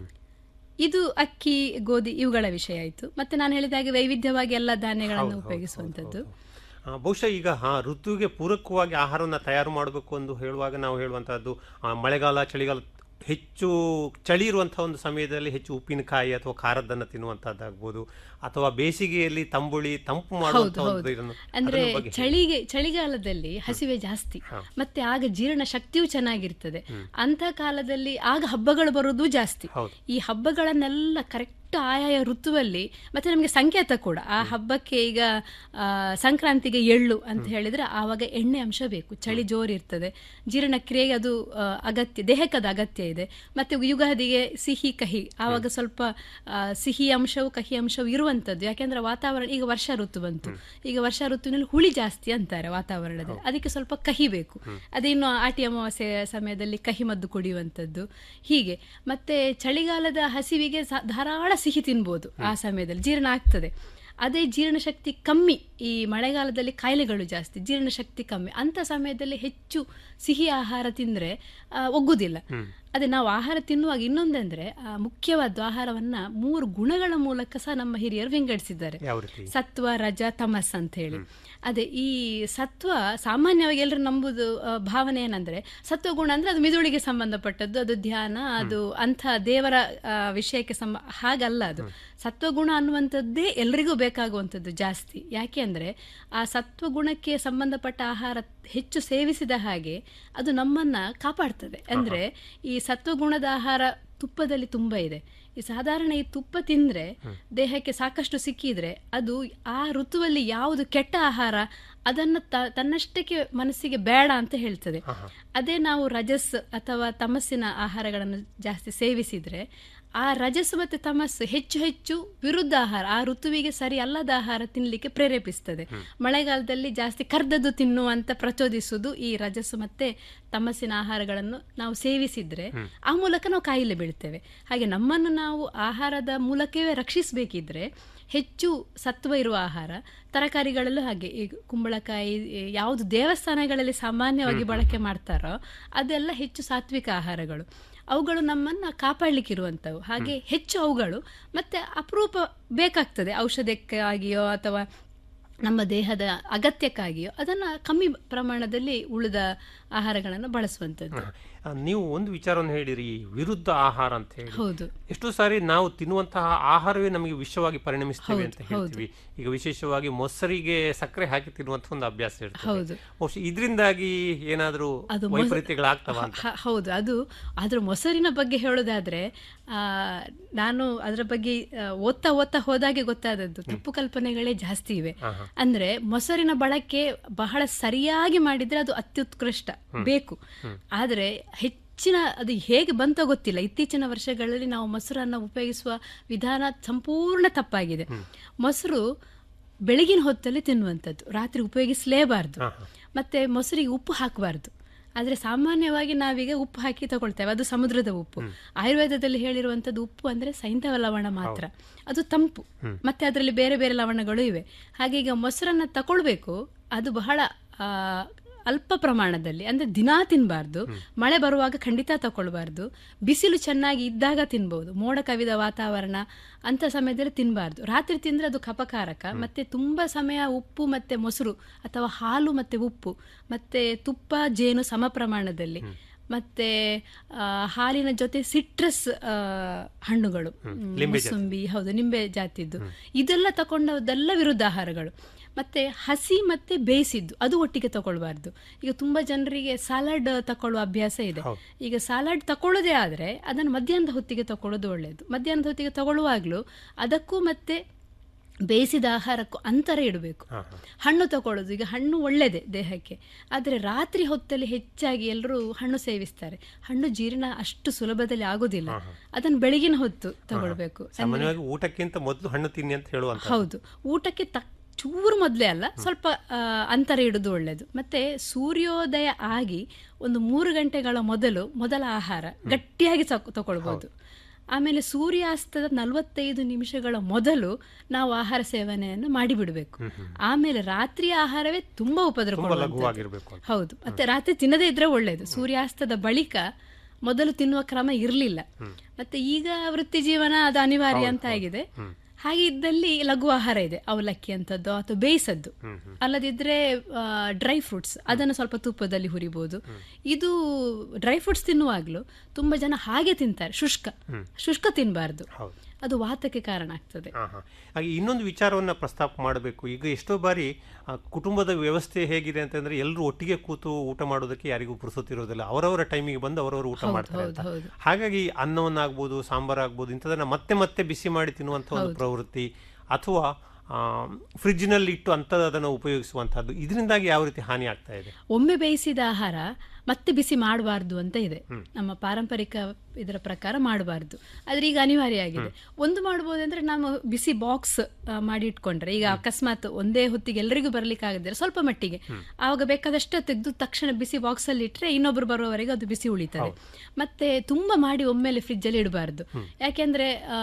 ಇದು ಅಕ್ಕಿ ಗೋಧಿ ಇವುಗಳ ವಿಷಯ ಆಯಿತು ಮತ್ತೆ ನಾನು ಹೇಳಿದ ಹಾಗೆ ವೈವಿಧ್ಯವಾಗಿ ಎಲ್ಲ ಧಾನ್ಯಗಳನ್ನು ಉಪಯೋಗಿಸುವಂಥದ್ದು ಆ, ಬಹುಶಃ ಈಗ ಹಾ ಋತುವಿಗೆ ಪೂರಕವಾಗಿ ಆಹಾರವನ್ನು ತಯಾರು ಮಾಡಬೇಕು ಎಂದು ಹೇಳುವಾಗ ನಾವು ಹೇಳುವಂತಹದ್ದು ಆ, ಮಳೆಗಾಲ ಚಳಿಗಾಲ ಹೆಚ್ಚು ಚಳಿ ಇರುವಂತಹ ಒಂದು ಸಮಯದಲ್ಲಿ ಹೆಚ್ಚು ಉಪ್ಪಿನಕಾಯಿ ಅಥವಾ ಖಾರದನ್ನ ತಿನ್ನುವಂತಹದ್ದಾಗ್ಬೋದು ಅಥವಾ ಬೇಸಿಗೆಯಲ್ಲಿ ತಂಬುಳಿ ತಂಪು ಮಾಡುವಂತಹ ಹೌದು, ಒಂದು ಹೌದು. ಇದನ್ನು ಅಂದ್ರೆ ಅದರ ಬಗ್ಗೆ ಹೇಳಿ. ಚಳಿಗೆ ಚಳಿಗಾಲದಲ್ಲಿ ಹಸಿವೆ ಜಾಸ್ತಿ ಮತ್ತೆ ಆಗ ಜೀರ್ಣ ಶಕ್ತಿಯೂ ಚೆನ್ನಾಗಿರ್ತದೆ ಅಂತ ಕಾಲದಲ್ಲಿ ಆಗ ಹಬ್ಬಗಳು ಬರೋದು ಜಾಸ್ತಿ ಹೌದು. ಈ ಹಬ್ಬಗಳನ್ನೆಲ್ಲ ಕರೆಕ್ಟ್ ಆಯಾಯ ಋತುವಲ್ಲಿ ಮತ್ತೆ ನಮಗೆ ಸಂಕೇತ ಕೂಡ ಆ ಹಬ್ಬಕ್ಕೆ ಈಗ ಆ, ಸಂಕ್ರಾಂತಿಗೆ ಎಳ್ಳು ಅಂತ ಹೇಳಿದ್ರೆ ಆವಾಗ ಎಣ್ಣೆ ಅಂಶ ಬೇಕು ಚಳಿ ಜೋರಿರ್ತದೆ ಜೀರ್ಣಕ್ರಿಯೆಗೆ ಅದು ಆ, ಅಗತ್ಯ ದೇಹಕ್ಕೆ ಅದು ಅಗತ್ಯ ಇದೆ ಮತ್ತೆ ಯುಗಾದಿಗೆ ಸಿಹಿ ಕಹಿ ಆವಾಗ ಸ್ವಲ್ಪ ಆ, ಸಿಹಿ ಅಂಶವು ಕಹಿ ಅಂಶವು ಇರುವಂತದ್ದು ಯಾಕೆಂದ್ರೆ ವಾತಾವರಣ ಈಗ ವರ್ಷ ಋತು ಬಂತು ಈಗ ವರ್ಷ ಋತುವಿನಲ್ಲಿ ಹುಳಿ ಜಾಸ್ತಿ ಅಂತಾರೆ ವಾತಾವರಣದಲ್ಲಿ ಅದಕ್ಕೆ ಸ್ವಲ್ಪ ಕಹಿ ಬೇಕು ಅದೇನು ಆಟಿ ಅಮಾವಾಸ್ಯೆ ಸಮಯದಲ್ಲಿ ಕಹಿ ಮದ್ದು ಕುಡಿಯುವಂಥದ್ದು ಹೀಗೆ ಮತ್ತೆ ಚಳಿಗಾಲದ ಹಸಿವಿಗೆ ಸ- ಧಾರಾಳ ಸಿಹಿ ತಿನ್ಬೋದು ಆ ಸಮಯದಲ್ಲಿ ಜೀರ್ಣ ಆಗ್ತದೆ ಅದೇ ಜೀರ್ಣಶಕ್ತಿ ಕಮ್ಮಿ ಈ ಮಳೆಗಾಲದಲ್ಲಿ ಕಾಯಿಲೆಗಳು ಜಾಸ್ತಿ ಜೀರ್ಣಶಕ್ತಿ ಕಮ್ಮಿ ಅಂತ ಸಮಯದಲ್ಲಿ ಹೆಚ್ಚು ಸಿಹಿ ಆಹಾರ ತಿಂದ್ರೆ ಆ, ಒಗ್ಗುದಿಲ್ಲ ಅದೇ ನಾವು ಆಹಾರ ತಿನ್ನುವಾಗ ಇನ್ನೊಂದಂದ್ರೆ ಆ, ಮುಖ್ಯವಾದ ಆಹಾರವನ್ನ ಮೂರು ಗುಣಗಳ ಮೂಲಕ ಸಹ ನಮ್ಮ ಹಿರಿಯರು ವಿಂಗಡಿಸಿದ್ದಾರೆ ಯಾವ ರೀತಿ ಸತ್ವ ರಜ ತಮಸ್ ಅಂತ ಹೇಳಿ ಅದೇ ಈ ಸತ್ವ ಸಾಮಾನ್ಯವಾಗಿ ಎಲ್ಲರೂ ನಂಬುದು ಆ, ಭಾವನೆ ಏನಂದ್ರೆ ಸತ್ವ ಗುಣ ಅಂದ್ರೆ ಅದು ಮಿದುಳಿಗೆ ಸಂಬಂಧಪಟ್ಟದ್ದು ಅದು ಧ್ಯಾನ ಅದು ಅಂಥ ದೇವರ ಆ, ವಿಷಯಕ್ಕೆ ಸಂಬ ಹಾಗಲ್ಲ ಅದು ಸತ್ವಗುಣ ಅನ್ನುವಂಥದ್ದೇ ಎಲ್ರಿಗೂ ಬೇಕಾಗುವಂಥದ್ದು ಜಾಸ್ತಿ ಯಾಕೆ ಅಂದ್ರೆ ಆ ಸತ್ವಗುಣಕ್ಕೆ ಸಂಬಂಧಪಟ್ಟ ಆಹಾರ ಹೆಚ್ಚು ಸೇವಿಸಿದ ಹಾಗೆ ಅದು ನಮ್ಮನ್ನ ಕಾಪಾಡ್ತದೆ ಅಂದ್ರೆ ಈ ಸತ್ವಗುಣದ ಆಹಾರ ತುಪ್ಪದಲ್ಲಿ ತುಂಬ ಇದೆ ಈ ಸಾಧಾರಣ ಈ ತುಪ್ಪ ತಿಂದ್ರೆ ದೇಹಕ್ಕೆ ಸಾಕಷ್ಟು ಸಿಕ್ಕಿದ್ರೆ ಅದು ಆ ಋತುವಲ್ಲಿ ಯಾವುದು ಕೆಟ್ಟ ಆಹಾರ ಅದನ್ನ ತ- ತನ್ನಷ್ಟಕ್ಕೆ ಮನಸ್ಸಿಗೆ ಬೇಡ ಅಂತ ಹೇಳ್ತದೆ ಅದೇ ನಾವು ರಜಸ್ ಅಥವಾ ತಮಸ್ಸಿನ ಆಹಾರಗಳನ್ನು ಜಾಸ್ತಿ ಸೇವಿಸಿದ್ರೆ ಆ ರಜಸ್ಸು ಮತ್ತೆ ತಮಸ್ಸು ಹೆಚ್ಚು ಹೆಚ್ಚು ವಿರುದ್ಧ ಆಹಾರ ಆ ಋತುವಿಗೆ ಸರಿ ಅಲ್ಲದ ಆಹಾರ ತಿನ್ಲಿಕ್ಕೆ ಪ್ರೇರೇಪಿಸ್ತದೆ ಮಳೆಗಾಲದಲ್ಲಿ ಜಾಸ್ತಿ ಕರ್ದದ್ದು ತಿನ್ನುವಂತ ಪ್ರಚೋದಿಸುವುದು ಈ ರಜಸ್ಸು ಮತ್ತೆ ತಮಸ್ಸಿನ ಆಹಾರಗಳನ್ನು ನಾವು ಸೇವಿಸಿದ್ರೆ ಆ ಮೂಲಕ ನಾವು ಕಾಯಿಲೆ ಬೀಳ್ತೇವೆ ಹಾಗೆ ನಮ್ಮನ್ನು ನಾವು ಆಹಾರದ ಮೂಲಕವೇ ರಕ್ಷಿಸಬೇಕಿದ್ರೆ ಹೆಚ್ಚು ಸತ್ವ ಇರುವ ಆಹಾರ ತರಕಾರಿಗಳಲ್ಲೂ ಹಾಗೆ ಈಗ ಕುಂಬಳಕಾಯಿ ಈ ಯಾವುದು ದೇವಸ್ಥಾನಗಳಲ್ಲಿ ಸಾಮಾನ್ಯವಾಗಿ ಬಳಕೆ ಮಾಡ್ತಾರೋ ಅದೆಲ್ಲ ಹೆಚ್ಚು ಸಾತ್ವಿಕ ಆಹಾರಗಳು ಅವುಗಳು ನಮ್ಮನ್ನ ಕಾಪಾಡಲಿಕ್ಕಿರುವಂಥವು ಹಾಗೆ ಹೆಚ್ಚು ಅವುಗಳು ಮತ್ತೆ ಅಪರೂಪ ಬೇಕಾಗ್ತದೆ ಔಷಧಕ್ಕಾಗಿಯೋ ಅಥವಾ ನಮ್ಮ ದೇಹದ ಅಗತ್ಯಕ್ಕಾಗಿಯೋ ಅದನ್ನ ಕಮ್ಮಿ ಪ್ರಮಾಣದಲ್ಲಿ ಉಳಿದ ಆಹಾರಗಳನ್ನು ಬಳಸುವಂಥದ್ದು ಆ, ನೀವು ಒಂದು ವಿಚಾರವನ್ನು ಹೇಳಿರಿ ಈ ವಿರುದ್ಧ ಆಹಾರ ಅಂತ ಹೇಳಿ ಹೌದು ಎಷ್ಟೋ ಸಾರಿ ನಾವು ತಿನ್ನುವಂತಹ ಆಹಾರವೇ ನಮಗೆ ವಿಷವಾಗಿ ಪರಿಣಮಿಸ್ತೇವೆ ಅಂತ ಹೌದು, ಹೇಳ್ತೀವಿ ಈಗ ವಿಶೇಷವಾಗಿ ಮೊಸರಿಗೆ ಸಕ್ಕರೆ ಹಾಕಿ ತಿನ್ನುವಂತ ಒಂದು ಅಭ್ಯಾಸ ಇರ್ತದೆ ಹೌದು. ಬಹುಶಃ ಇದರಿಂದಾಗಿ ಏನಾದರೂ ಅದು ಮೊಸ- ವೈಪರೀತ್ಯಗಳಾಗ್ತವ ಅಂತ ಹ- ಹೌದು ಅದು ಅದ್ರ ಮೊಸರಿನ ಬಗ್ಗೆ ಹೇಳೋದಾದ್ರೆ ಆ, ನಾನು ಅದರ ಬಗ್ಗೆ ಆ, ಓದ್ತಾ ಓದ್ತಾ ಹೋದಾಗೆ ಗೊತ್ತಾದದ್ದು ತಪ್ಪು ಕಲ್ಪನೆಗಳೇ ಜಾಸ್ತಿ ಇವೆ ಅಂದ್ರೆ ಮೊಸರಿನ ಬಳಕೆ ಬಹಳ ಸರಿಯಾಗಿ ಮಾಡಿದ್ರೆ ಅದು ಅತ್ಯುತ್ಕೃಷ್ಟ ಬೇಕು ಆದ್ರೆ ಹೆಚ್ಚಿನ ಅದು ಹೇಗೆ ಬಂತೋ ಗೊತ್ತಿಲ್ಲ ಇತ್ತೀಚಿನ ವರ್ಷಗಳಲ್ಲಿ ನಾವು ಮೊಸರನ್ನು ಉಪಯೋಗಿಸುವ ವಿಧಾನ ಸಂಪೂರ್ಣ ತಪ್ಪಾಗಿದೆ ಮೊಸರು ಬೆಳಗಿನ ಹೊತ್ತಲ್ಲಿ ತಿನ್ನುವಂಥದ್ದು ರಾತ್ರಿ ಉಪಯೋಗಿಸಲೇಬಾರ್ದು ಮತ್ತೆ ಮೊಸರಿಗೆ ಉಪ್ಪು ಹಾಕಬಾರ್ದು ಆದ್ರೆ ಸಾಮಾನ್ಯವಾಗಿ ನಾವೀಗ ಉಪ್ಪು ಹಾಕಿ ತಗೊಳ್ತೇವೆ ಅದು ಸಮುದ್ರದ ಉಪ್ಪು ಆಯುರ್ವೇದದಲ್ಲಿ ಹೇಳಿರುವಂತದ್ದು ಉಪ್ಪು ಅಂದ್ರೆ ಸೈಂಧವ ಲವಣ ಮಾತ್ರ ಅದು ತಂಪು ಮತ್ತೆ ಅದರಲ್ಲಿ ಬೇರೆ ಬೇರೆ ಲವಣಗಳು ಇವೆ ಹಾಗೆ ಈಗ ಮೊಸರನ್ನ ತಗೊಳ್ಬೇಕು ಅದು ಬಹಳ ಆ, ಅಲ್ಪ ಪ್ರಮಾಣದಲ್ಲಿ ಅಂದ್ರೆ ದಿನಾ ತಿನ್ಬಾರ್ದು ಮಳೆ ಬರುವಾಗ ಖಂಡಿತ ತಗೊಳ್ಬಾರ್ದು ಬಿಸಿಲು ಚೆನ್ನಾಗಿ ಇದ್ದಾಗ ತಿನ್ಬಹುದು ಮೋಡ ಕವಿದ ವಾತಾವರಣ ಅಂತ ಸಮಯದಲ್ಲಿ ತಿನ್ಬಾರ್ದು ರಾತ್ರಿ ತಿಂದ್ರೆ ಅದು ಕಪಕಾರಕ ಮತ್ತೆ ತುಂಬಾ ಸಮಯ ಉಪ್ಪು ಮತ್ತೆ ಮೊಸರು ಅಥವಾ ಹಾಲು ಮತ್ತೆ ಉಪ್ಪು ಮತ್ತೆ ತುಪ್ಪ ಜೇನು ಸಮ ಪ್ರಮಾಣದಲ್ಲಿ ಮತ್ತೆ ಆ, ಹಾಲಿನ ಜೊತೆ ಸಿಟ್ರಸ್ ಆ, ಹಣ್ಣುಗಳು ಮೂಸಂಬಿ ಹೌದು ನಿಂಬೆ ಜಾತಿದ್ದು ಇದೆಲ್ಲ ತಗೊಂಡದೆಲ್ಲ ವಿರುದ್ಧ ಆಹಾರಗಳು ಮತ್ತೆ ಹಸಿ ಮತ್ತೆ ಬೇಯಿಸಿದ್ದು ಅದು ಒಟ್ಟಿಗೆ ತಗೊಳ್ಬಾರ್ದು ಈಗ ತುಂಬಾ ಜನರಿಗೆ ಸಲಾಡ್ ತಕೊಳ್ಳುವ ಅಭ್ಯಾಸ ಇದೆ ಈಗ ಸಲಾಡ್ ತಕೊಳ್ಳೋದೇ ಆದ್ರೆ ಅದನ್ನು ಮಧ್ಯಾಹ್ನದ ಹೊತ್ತಿಗೆ ತಕೊಳ್ಳೋದು ಒಳ್ಳೆಯದು ಮಧ್ಯಾಹ್ನದ ಹೊತ್ತಿಗೆ ತಗೊಳ್ಳುವಾಗ್ಲೂ ಅದಕ್ಕೂ ಮತ್ತೆ ಬೇಯಿಸಿದ ಆಹಾರಕ್ಕೂ ಅಂತರ ಇಡಬೇಕು ಹಣ್ಣು ತಗೊಳ್ಳೋದು ಈಗ ಹಣ್ಣು ಒಳ್ಳೆಯದೇ ದೇಹಕ್ಕೆ ಆದರೆ ರಾತ್ರಿ ಹೊತ್ತಲ್ಲಿ ಹೆಚ್ಚಾಗಿ ಎಲ್ಲರೂ ಹಣ್ಣು ಸೇವಿಸ್ತಾರೆ ಹಣ್ಣು ಜೀರ್ಣ ಅಷ್ಟು ಸುಲಭದಲ್ಲಿ ಆಗೋದಿಲ್ಲ ಅದನ್ನು ಬೆಳಗಿನ ಹೊತ್ತು ತಗೊಳ್ಬೇಕು ಸಾಮಾನ್ಯವಾಗಿ ಊಟಕ್ಕಿಂತ ಮೊದಲು ಹಣ್ಣು ತಿನ್ನಿ ಅಂತ ಹೇಳುವಂತ ಹೌದು ಊಟಕ್ಕೆ ತಕ್ಕ ಚೂರು ಮೊದಲೇ ಅಲ್ಲ ಸ್ವಲ್ಪ ಆ, ಅಂತರ ಇಡುದು ಒಳ್ಳೆಯದು ಮತ್ತೆ ಸೂರ್ಯೋದಯ ಆಗಿ ಒಂದು ಮೂರು ಗಂಟೆಗಳ ಮೊದಲು ಮೊದಲ ಆಹಾರ ಗಟ್ಟಿಯಾಗಿ ತಕೊ- ತಗೊಳ್ಬೋದು ಆಮೇಲೆ ಸೂರ್ಯಾಸ್ತದ ನಲವತ್ತೈದು ನಿಮಿಷಗಳ ಮೊದಲು ನಾವು ಆಹಾರ ಸೇವನೆಯನ್ನು ಮಾಡಿಬಿಡಬೇಕು ಆಮೇಲೆ ರಾತ್ರಿಯ ಆಹಾರವೇ ತುಂಬಾ ಉಪದ್ರ ತುಂಬಾ ಕೊಡುವಂಥದ್ದು. ಲಘುವಾಗಿರ್ಬೇಕು ಅಂತ ಹೌದು ಮತ್ತೆ ರಾತ್ರಿ ತಿನ್ನದೇ ಇದ್ರೆ ಒಳ್ಳೆಯದು ಸೂರ್ಯಾಸ್ತದ ಬಳಿಕ ಮೊದಲು ತಿನ್ನುವ ಕ್ರಮ ಇರಲಿಲ್ಲ ಮತ್ತೆ ಈಗ ವೃತ್ತಿ ಜೀವನ ಅದು ಅನಿವಾರ್ಯ ಅಂತ ಆಗಿದೆ ಹಾಗೆ ಇದ್ದಲ್ಲಿ ಲಘು ಆಹಾರ ಇದೆ ಅವಲಕ್ಕಿ ಅಂತದ್ದು ಅಥವಾ ಬೇಯಿಸದ್ದು ಅಲ್ಲದಿದ್ರೆ ಡ್ರೈ ಫ್ರೂಟ್ಸ್ ಅದನ್ನು ಸ್ವಲ್ಪ ತುಪ್ಪದಲ್ಲಿ ಹುರಿಬಹುದು ಇದು ಡ್ರೈ ಫ್ರೂಟ್ಸ್ ತಿನ್ನುವಾಗ್ಲೂ ತುಂಬಾ ಜನ ಹಾಗೆ ತಿಂತಾರೆ ಶುಷ್ಕ ಶುಷ್ಕ ತಿನ್ನಬಾರ್ದು ಹೌದು ಅದು ವಾತಕ್ಕೆ ಕಾರಣ ಆಗ್ತದೆ ಹಾ, ಹಾ. ಹಾಗೆ ಇನ್ನೊಂದು ವಿಚಾರವನ್ನ ಪ್ರಸ್ತಾಪ ಮಾಡಬೇಕು ಈಗ ಎಷ್ಟೋ ಬಾರಿ ಆ, ಕುಟುಂಬದ ವ್ಯವಸ್ಥೆ ಹೇಗಿದೆ ಅಂತಂದ್ರೆ ಎಲ್ಲರೂ ಒಟ್ಟಿಗೆ ಕೂತು ಊಟ ಮಾಡೋದಕ್ಕೆ ಯಾರಿಗೂ ಪುರುಸೊತ್ತಿರೋದಿಲ್ಲ ಅವರವರ ಟೈಮಿಗೆ ಬಂದು ಅವರವರು ಊಟ ಮಾಡ್ತಾರೆ ಅಂತ ಹೌದು, ಹೌದು. ಹಾಗಾಗಿ ಅನ್ನವನ್ನಾಗ್ಬೋದು ಸಾಂಬಾರ್ ಆಗ್ಬೋದು ಇಂಥದನ್ನ ಮತ್ತೆ ಮತ್ತೆ ಬಿಸಿ ಮಾಡಿ ತಿನ್ನುವಂಥ ಒಂದು ಪ್ರವೃತ್ತಿ ಅಥವಾ ಫ್ರಿಡ್ಜ್ನಲ್ಲಿ ಇಟ್ಟು ಅಂಥದ್ದು ಅದನ್ನು ಉಪಯೋಗಿಸುವಂತಹದ್ದು ಇದರಿಂದಾಗಿ ಯಾವ ರೀತಿ ಹಾನಿ ಆಗ್ತಾ ಇದೆ ಒಮ್ಮೆ ಬೇಯಿಸಿದ ಆಹಾರ ಮತ್ತೆ ಬಿಸಿ ಮಾಡಬಾರ್ದು ಅಂತ ಇದೆ ನಮ್ಮ ಪಾರಂಪರಿಕ ಇದರ ಪ್ರಕಾರ ಮಾಡಬಾರ್ದು ಆದ್ರೆ ಈಗ ಅನಿವಾರ್ಯ ಆಗಿದೆ ಒಂದು ಮಾಡ್ಬೋದಂದ್ರೆ ನಾವು ಬಿಸಿ ಬಾಕ್ಸ್ ಮಾಡಿ ಇಟ್ಕೊಂಡ್ರೆ ಈಗ ಅಕಸ್ಮಾತ್ ಒಂದೇ ಹೊತ್ತಿಗೆ ಎಲ್ಲರಿಗೂ ಬರ್ಲಿಕ್ಕೆ ಆಗದಿದ್ರೆ ಸ್ವಲ್ಪ ಮಟ್ಟಿಗೆ ಆವಾಗ ಬೇಕಾದಷ್ಟು ತೆಗೆದು ತಕ್ಷಣ ಬಿಸಿ ಬಾಕ್ಸ್ ಅಲ್ಲಿ ಇಟ್ರೆ ಇನ್ನೊಬ್ರು ಬರುವವರೆಗೆ ಅದು ಬಿಸಿ ಉಳಿತದೆ ಮತ್ತೆ ತುಂಬಾ ಮಾಡಿ ಒಮ್ಮೆಲೆ ಫ್ರಿಜ್ ಅಲ್ಲಿ ಇಡಬಾರ್ದು ಯಾಕೆಂದ್ರೆ ಆ,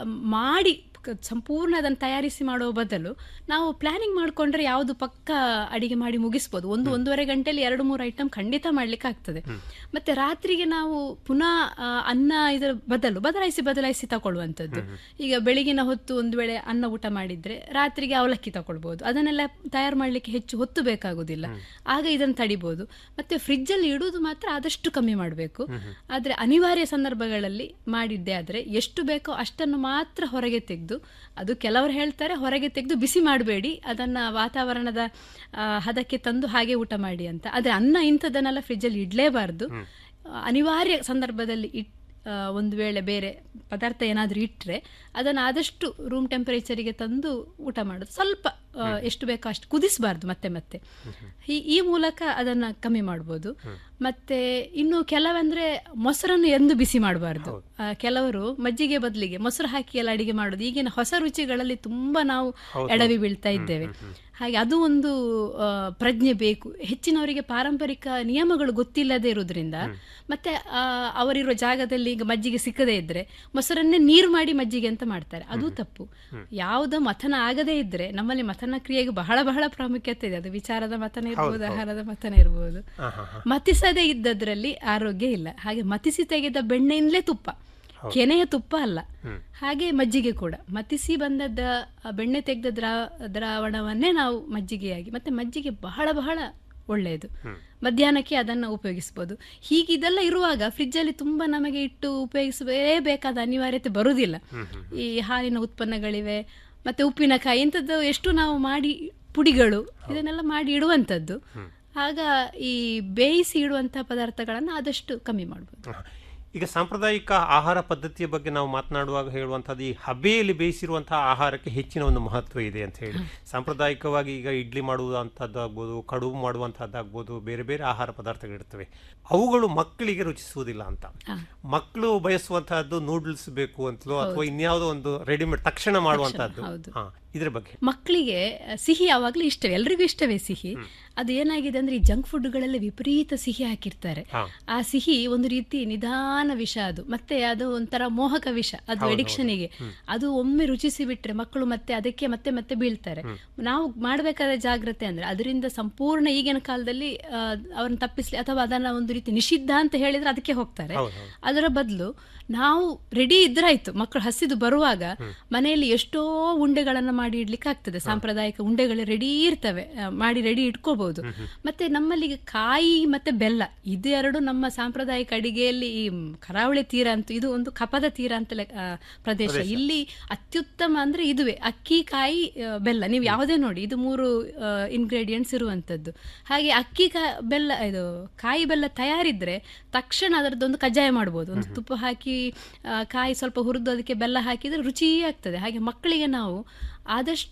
ಮಾಡಿ ಕ- ಸಂಪೂರ್ಣ ಅದನ್ನು ತಯಾರಿಸಿ ಮಾಡುವ ಬದಲು ನಾವು ಪ್ಲಾನಿಂಗ್ ಮಾಡ್ಕೊಂಡ್ರೆ ಯಾವುದು ಪಕ್ಕ ಅಡಿಗೆ ಮಾಡಿ ಮುಗಿಸ್ಬೋದು ಒಂದು ಒಂದೂವರೆ ಗಂಟೆಯಲ್ಲಿ ಎರಡು ಮೂರು ಐಟಮ್ ಖಂಡಿತ ಮಾಡ್ಲಿಕ್ಕೆ ಆಗ್ತದೆ ಮತ್ತೆ ರಾತ್ರಿಗೆ ನಾವು ಪುನಃ ಆ, ಅನ್ನ ಇದರ ಬದಲು ಬದಲಾಯಿಸಿ ಬದಲಾಯಿಸಿ ತಗೊಳ್ಳುವಂಥದ್ದು ಈಗ ಬೆಳಗಿನ ಹೊತ್ತು ಒಂದು ವೇಳೆ ಅನ್ನ ಊಟ ಮಾಡಿದ್ರೆ ರಾತ್ರಿಗೆ ಅವಲಕ್ಕಿ ತಗೊಳ್ಬಹುದು ಅದನ್ನೆಲ್ಲ ತಯಾರು ಮಾಡ್ಲಿಕ್ಕೆ ಹೆಚ್ಚು ಹೊತ್ತು ಬೇಕಾಗುದಿಲ್ಲ ಆಗ ಇದನ್ನು ತಡಿಬಹುದು ಮತ್ತೆ ಫ್ರಿಜ್ ಅಲ್ಲಿ ಇಡುವುದು ಮಾತ್ರ ಆದಷ್ಟು ಕಮ್ಮಿ ಮಾಡಬೇಕು ಆದ್ರೆ ಅನಿವಾರ್ಯ ಸಂದರ್ಭಗಳಲ್ಲಿ ಮಾಡಿದ್ದೆ ಆದ್ರೆ ಎಷ್ಟು ಬೇಕೋ ಅಷ್ಟನ್ನು ಮಾತ್ರ ಹೊರಗೆ ತೆಗೆದು ಅದು ಕೆಲವರು ಹೇಳ್ತಾರೆ ಹೊರಗೆ ತೆಗೆದು ಬಿಸಿ ಮಾಡಬೇಡಿ ಅದನ್ನ ವಾತಾವರಣದ ಆ, ಹದಕ್ಕೆ ತಂದು ಹಾಗೆ ಊಟ ಮಾಡಿ ಅಂತ ಆದ್ರೆ ಅನ್ನ ಇಂಥದನ್ನೆಲ್ಲ ಫ್ರಿಜ್ಜಲ್ಲಿ ಇಡಲೇಬಾರ್ದು ಅನಿವಾರ್ಯ ಸಂದರ್ಭದಲ್ಲಿ ಇಟ್ ಆ, ಒಂದು ವೇಳೆ ಬೇರೆ ಪದಾರ್ಥ ಏನಾದರೂ ಇಟ್ಟರೆ ಅದನ್ನು ಆದಷ್ಟು ರೂಮ್ ಟೆಂಪರೇಚರಿಗೆ ತಂದು ಊಟ ಮಾಡೋದು ಸ್ವಲ್ಪ ಆ, ಎಷ್ಟು ಬೇಕೋ ಅಷ್ಟು ಕುದಿಸಬಾರ್ದು ಮತ್ತೆ ಮತ್ತೆ ಈ ಈ ಮೂಲಕ ಅದನ್ನು ಕಮ್ಮಿ ಮಾಡ್ಬೋದು ಮತ್ತೆ ಇನ್ನು ಕೆಲವಂದ್ರೆ ಮೊಸರನ್ನು ಎಂದು ಬಿಸಿ ಮಾಡಬಾರ್ದು ಕೆಲವರು ಮಜ್ಜಿಗೆ ಬದಲಿಗೆ ಮೊಸರು ಹಾಕಿ ಎಲ್ಲ ಅಡಿಗೆ ಮಾಡೋದು ಈಗಿನ ಹೊಸ ರುಚಿಗಳಲ್ಲಿ ತುಂಬಾ ನಾವು ಎಡವಿ ಬೀಳ್ತಾ ಇದ್ದೇವೆ ಹಾಗೆ ಅದು ಒಂದು ಆ, ಪ್ರಜ್ಞೆ ಬೇಕು ಹೆಚ್ಚಿನವರಿಗೆ ಪಾರಂಪರಿಕ ನಿಯಮಗಳು ಗೊತ್ತಿಲ್ಲದೆ ಇರೋದ್ರಿಂದ ಮತ್ತೆ ಆ, ಅವರಿರೋ ಜಾಗದಲ್ಲಿ ಈಗ ಮಜ್ಜಿಗೆ ಸಿಕ್ಕದೇ ಇದ್ರೆ ಮೊಸರನ್ನೇ ನೀರು ಮಾಡಿ ಮಜ್ಜಿಗೆ ಅಂತ ಮಾಡ್ತಾರೆ ಅದು ತಪ್ಪು ಯಾವುದೋ ಮಥನ ಆಗದೇ ಇದ್ರೆ ನಮ್ಮಲ್ಲಿ ಮಥನ ಕ್ರಿಯೆಗೆ ಬಹಳ ಬಹಳ ಪ್ರಾಮುಖ್ಯತೆ ಇದೆ ಅದು ವಿಚಾರದ ಮಥನ ಇರ್ಬೋದು ಆಹಾರದ ಮಥನ ಇರ್ಬೋದು ಮತಿಸದೇ ಇದ್ದದ್ರಲ್ಲಿ ಆರೋಗ್ಯ ಇಲ್ಲ ಹಾಗೆ ಮತಿಸಿ ತೆಗೆದ ಬೆಣ್ಣೆಯಿಂದಲೇ ತುಪ್ಪ ಕೆನೆಯ ತುಪ್ಪ ಅಲ್ಲ ಹಾಗೆ ಮಜ್ಜಿಗೆ ಕೂಡ ಮತಿಸಿ ಬಂದದ್ದ ಆ ಬೆಣ್ಣೆ ತೆಗೆದ ದ್ರಾ ದ್ರಾವಣವನ್ನೇ ನಾವು ಮಜ್ಜಿಗೆಯಾಗಿ ಮತ್ತೆ ಮಜ್ಜಿಗೆ ಬಹಳ ಬಹಳ ಒಳ್ಳೆಯದು ಮಧ್ಯಾಹ್ನಕ್ಕೆ ಅದನ್ನು ಉಪಯೋಗಿಸಬಹುದು ಹೀಗಿದೆಲ್ಲ ಇರುವಾಗ ಫ್ರಿಜ್ ಅಲ್ಲಿ ತುಂಬಾ ನಮಗೆ ಇಟ್ಟು ಉಪಯೋಗಿಸಬೇಕಾದ ಅನಿವಾರ್ಯತೆ ಬರುವುದಿಲ್ಲ ಈ ಹಾಲಿನ ಉತ್ಪನ್ನಗಳಿವೆ ಮತ್ತೆ ಉಪ್ಪಿನಕಾಯಿ ಇಂಥದ್ದು ಎಷ್ಟು ನಾವು ಮಾಡಿ ಪುಡಿಗಳು ಇದನ್ನೆಲ್ಲ ಮಾಡಿ ಇಡುವಂಥದ್ದು ಆಗ ಈ ಬೇಯಿಸಿ ಇಡುವಂತಹ ಪದಾರ್ಥಗಳನ್ನು ಆದಷ್ಟು ಕಮ್ಮಿ ಮಾಡ್ಬೋದು ಈಗ ಸಾಂಪ್ರದಾಯಿಕ ಆಹಾರ ಪದ್ಧತಿಯ ಬಗ್ಗೆ ನಾವು ಮಾತನಾಡುವಾಗ ಹೇಳುವಂಥದ್ದು ಈ ಹಬೆಯಲ್ಲಿ ಬೇಯಿಸಿರುವಂತಹ ಆಹಾರಕ್ಕೆ ಹೆಚ್ಚಿನ ಒಂದು ಮಹತ್ವ ಇದೆ ಅಂತ ಹೇಳಿ ಸಾಂಪ್ರದಾಯಿಕವಾಗಿ ಈಗ ಇಡ್ಲಿ ಮಾಡುವಂಥದ್ದು ಆಗ್ಬೋದು ಕಡುಬು ಮಾಡುವಂಥದ್ದಾಗ್ಬೋದು ಬೇರೆ ಬೇರೆ ಆಹಾರ ಪದಾರ್ಥಗಳಿರ್ತವೆ ಅವುಗಳು ಮಕ್ಕಳಿಗೆ ರುಚಿಸುವುದಿಲ್ಲ ಅಂತ ಮಕ್ಕಳು ಬಯಸುವಂತಹದ್ದು ನೂಡಲ್ಸ್ ಬೇಕು ಅಂತಲೋ ಅಥವಾ ಇನ್ಯಾವುದೋ ಒಂದು ರೆಡಿಮೇಡ್ ತಕ್ಷಣ ಮಾಡುವಂತಹದ್ದು ಹೌದು. ಹಾ ಇದ್ರ ಬಗ್ಗೆ ಮಕ್ಕಳಿಗೆ ಸಿಹಿ ಯಾವಾಗಲೂ ಇಷ್ಟವೇ ಎಲ್ರಿಗೂ ಇಷ್ಟವೇ ಸಿಹಿ ಅದು ಏನಾಗಿದೆ ಅಂದ್ರೆ ಈ ಜಂಕ್ ಫುಡ್ಗಳಲ್ಲಿ ವಿಪರೀತ ಸಿಹಿ ಹಾಕಿರ್ತಾರೆ ಹಾ. ಆ ಸಿಹಿ ಒಂದು ರೀತಿ ನಿಧಾನ ವಿಷ ಅದು ಮತ್ತೆ ಅದು ಒಂಥರ ಮೋಹಕ ವಿಷ ಅದು ಅಡಿಕ್ಷನಿಗೆ ಅದು ಒಮ್ಮೆ ರುಚಿಸಿ ಬಿಟ್ರೆ ಮಕ್ಕಳು ಮತ್ತೆ ಅದಕ್ಕೆ ಮತ್ತೆ ಮತ್ತೆ ಬೀಳ್ತಾರೆ ನಾವು ಮಾಡಬೇಕಾದ ಜಾಗ್ರತೆ ಅಂದ್ರೆ ಅದರಿಂದ ಸಂಪೂರ್ಣ ಈಗಿನ ಕಾಲದಲ್ಲಿ ಆ, ಅವ್ರನ್ನ ತಪ್ಪಿಸ್ಲಿ ಅಥವಾ ಅದನ್ನ ಒಂದು ರೀತಿ ನಿಷಿದ್ಧ ಅಂತ ಹೇಳಿದ್ರೆ ಅದಕ್ಕೆ ಹೋಗ್ತಾರೆ ಅದರ ಬದಲು ನಾವು ರೆಡಿ ಇದ್ರಾಯ್ತು ಮಕ್ಕಳು ಹಸಿದು ಬರುವಾಗ ಮನೆಯಲ್ಲಿ ಎಷ್ಟೋ ಉಂಡೆಗಳನ್ನ ಮಾಡಿ ಇಡ್ಲಿಕ್ಕೆ ಆಗ್ತದೆ ಸಾಂಪ್ರದಾಯಿಕ ಉಂಡೆಗಳು ರೆಡಿ ಇರ್ತವೆ ಆ, ಮಾಡಿ ರೆಡಿ ಇಟ್ಕೋಬಹುದು ಮತ್ತೆ ನಮ್ಮಲ್ಲಿ ಈಗ ಕಾಯಿ ಮತ್ತೆ ಬೆಲ್ಲ ಇದೆರಡು ನಮ್ಮ ಸಾಂಪ್ರದಾಯಿಕ ಅಡಿಗೆಯಲ್ಲಿ ಈ ಕರಾವಳಿ ತೀರ ಅಂತ ಇದು ಒಂದು ಕಪದ ತೀರ ಅಂತ ಲೆಕ್ಕ- ಆ, ಪ್ರದೇಶ ಇಲ್ಲಿ ಅತ್ಯುತ್ತಮ ಅಂದ್ರೆ ಇದುವೆ ಅಕ್ಕಿ ಕಾಯಿ ಆ, ಬೆಲ್ಲ ನೀವು ಯಾವುದೇ ನೋಡಿ ಇದು ಮೂರು ಇಂಗ್ರೀಡಿಯೆಂಟ್ಸ್ ಇರುವಂತದ್ದು ಹಾಗೆ ಅಕ್ಕಿ ಕಾ- ಬೆಲ್ಲ ಇದು ಕಾಯಿ ಬೆಲ್ಲ ತಯಾರಿದ್ರೆ ತಕ್ಷಣ ಅದರದ್ದೊಂದು ಕಜ್ಜಾಯ ಮಾಡ್ಬೋದು ಒಂದು ತುಪ್ಪ ಹಾಕಿ ಆ, ಕಾಯಿ ಸ್ವಲ್ಪ ಹುರಿದು ಅದಕ್ಕೆ ಬೆಲ್ಲ ಹಾಕಿದ್ರೆ ರುಚಿ ಆಗ್ತದೆ ಹಾಗೆ ಮಕ್ಕಳಿಗೆ ನಾವು ಆದಷ್ಟು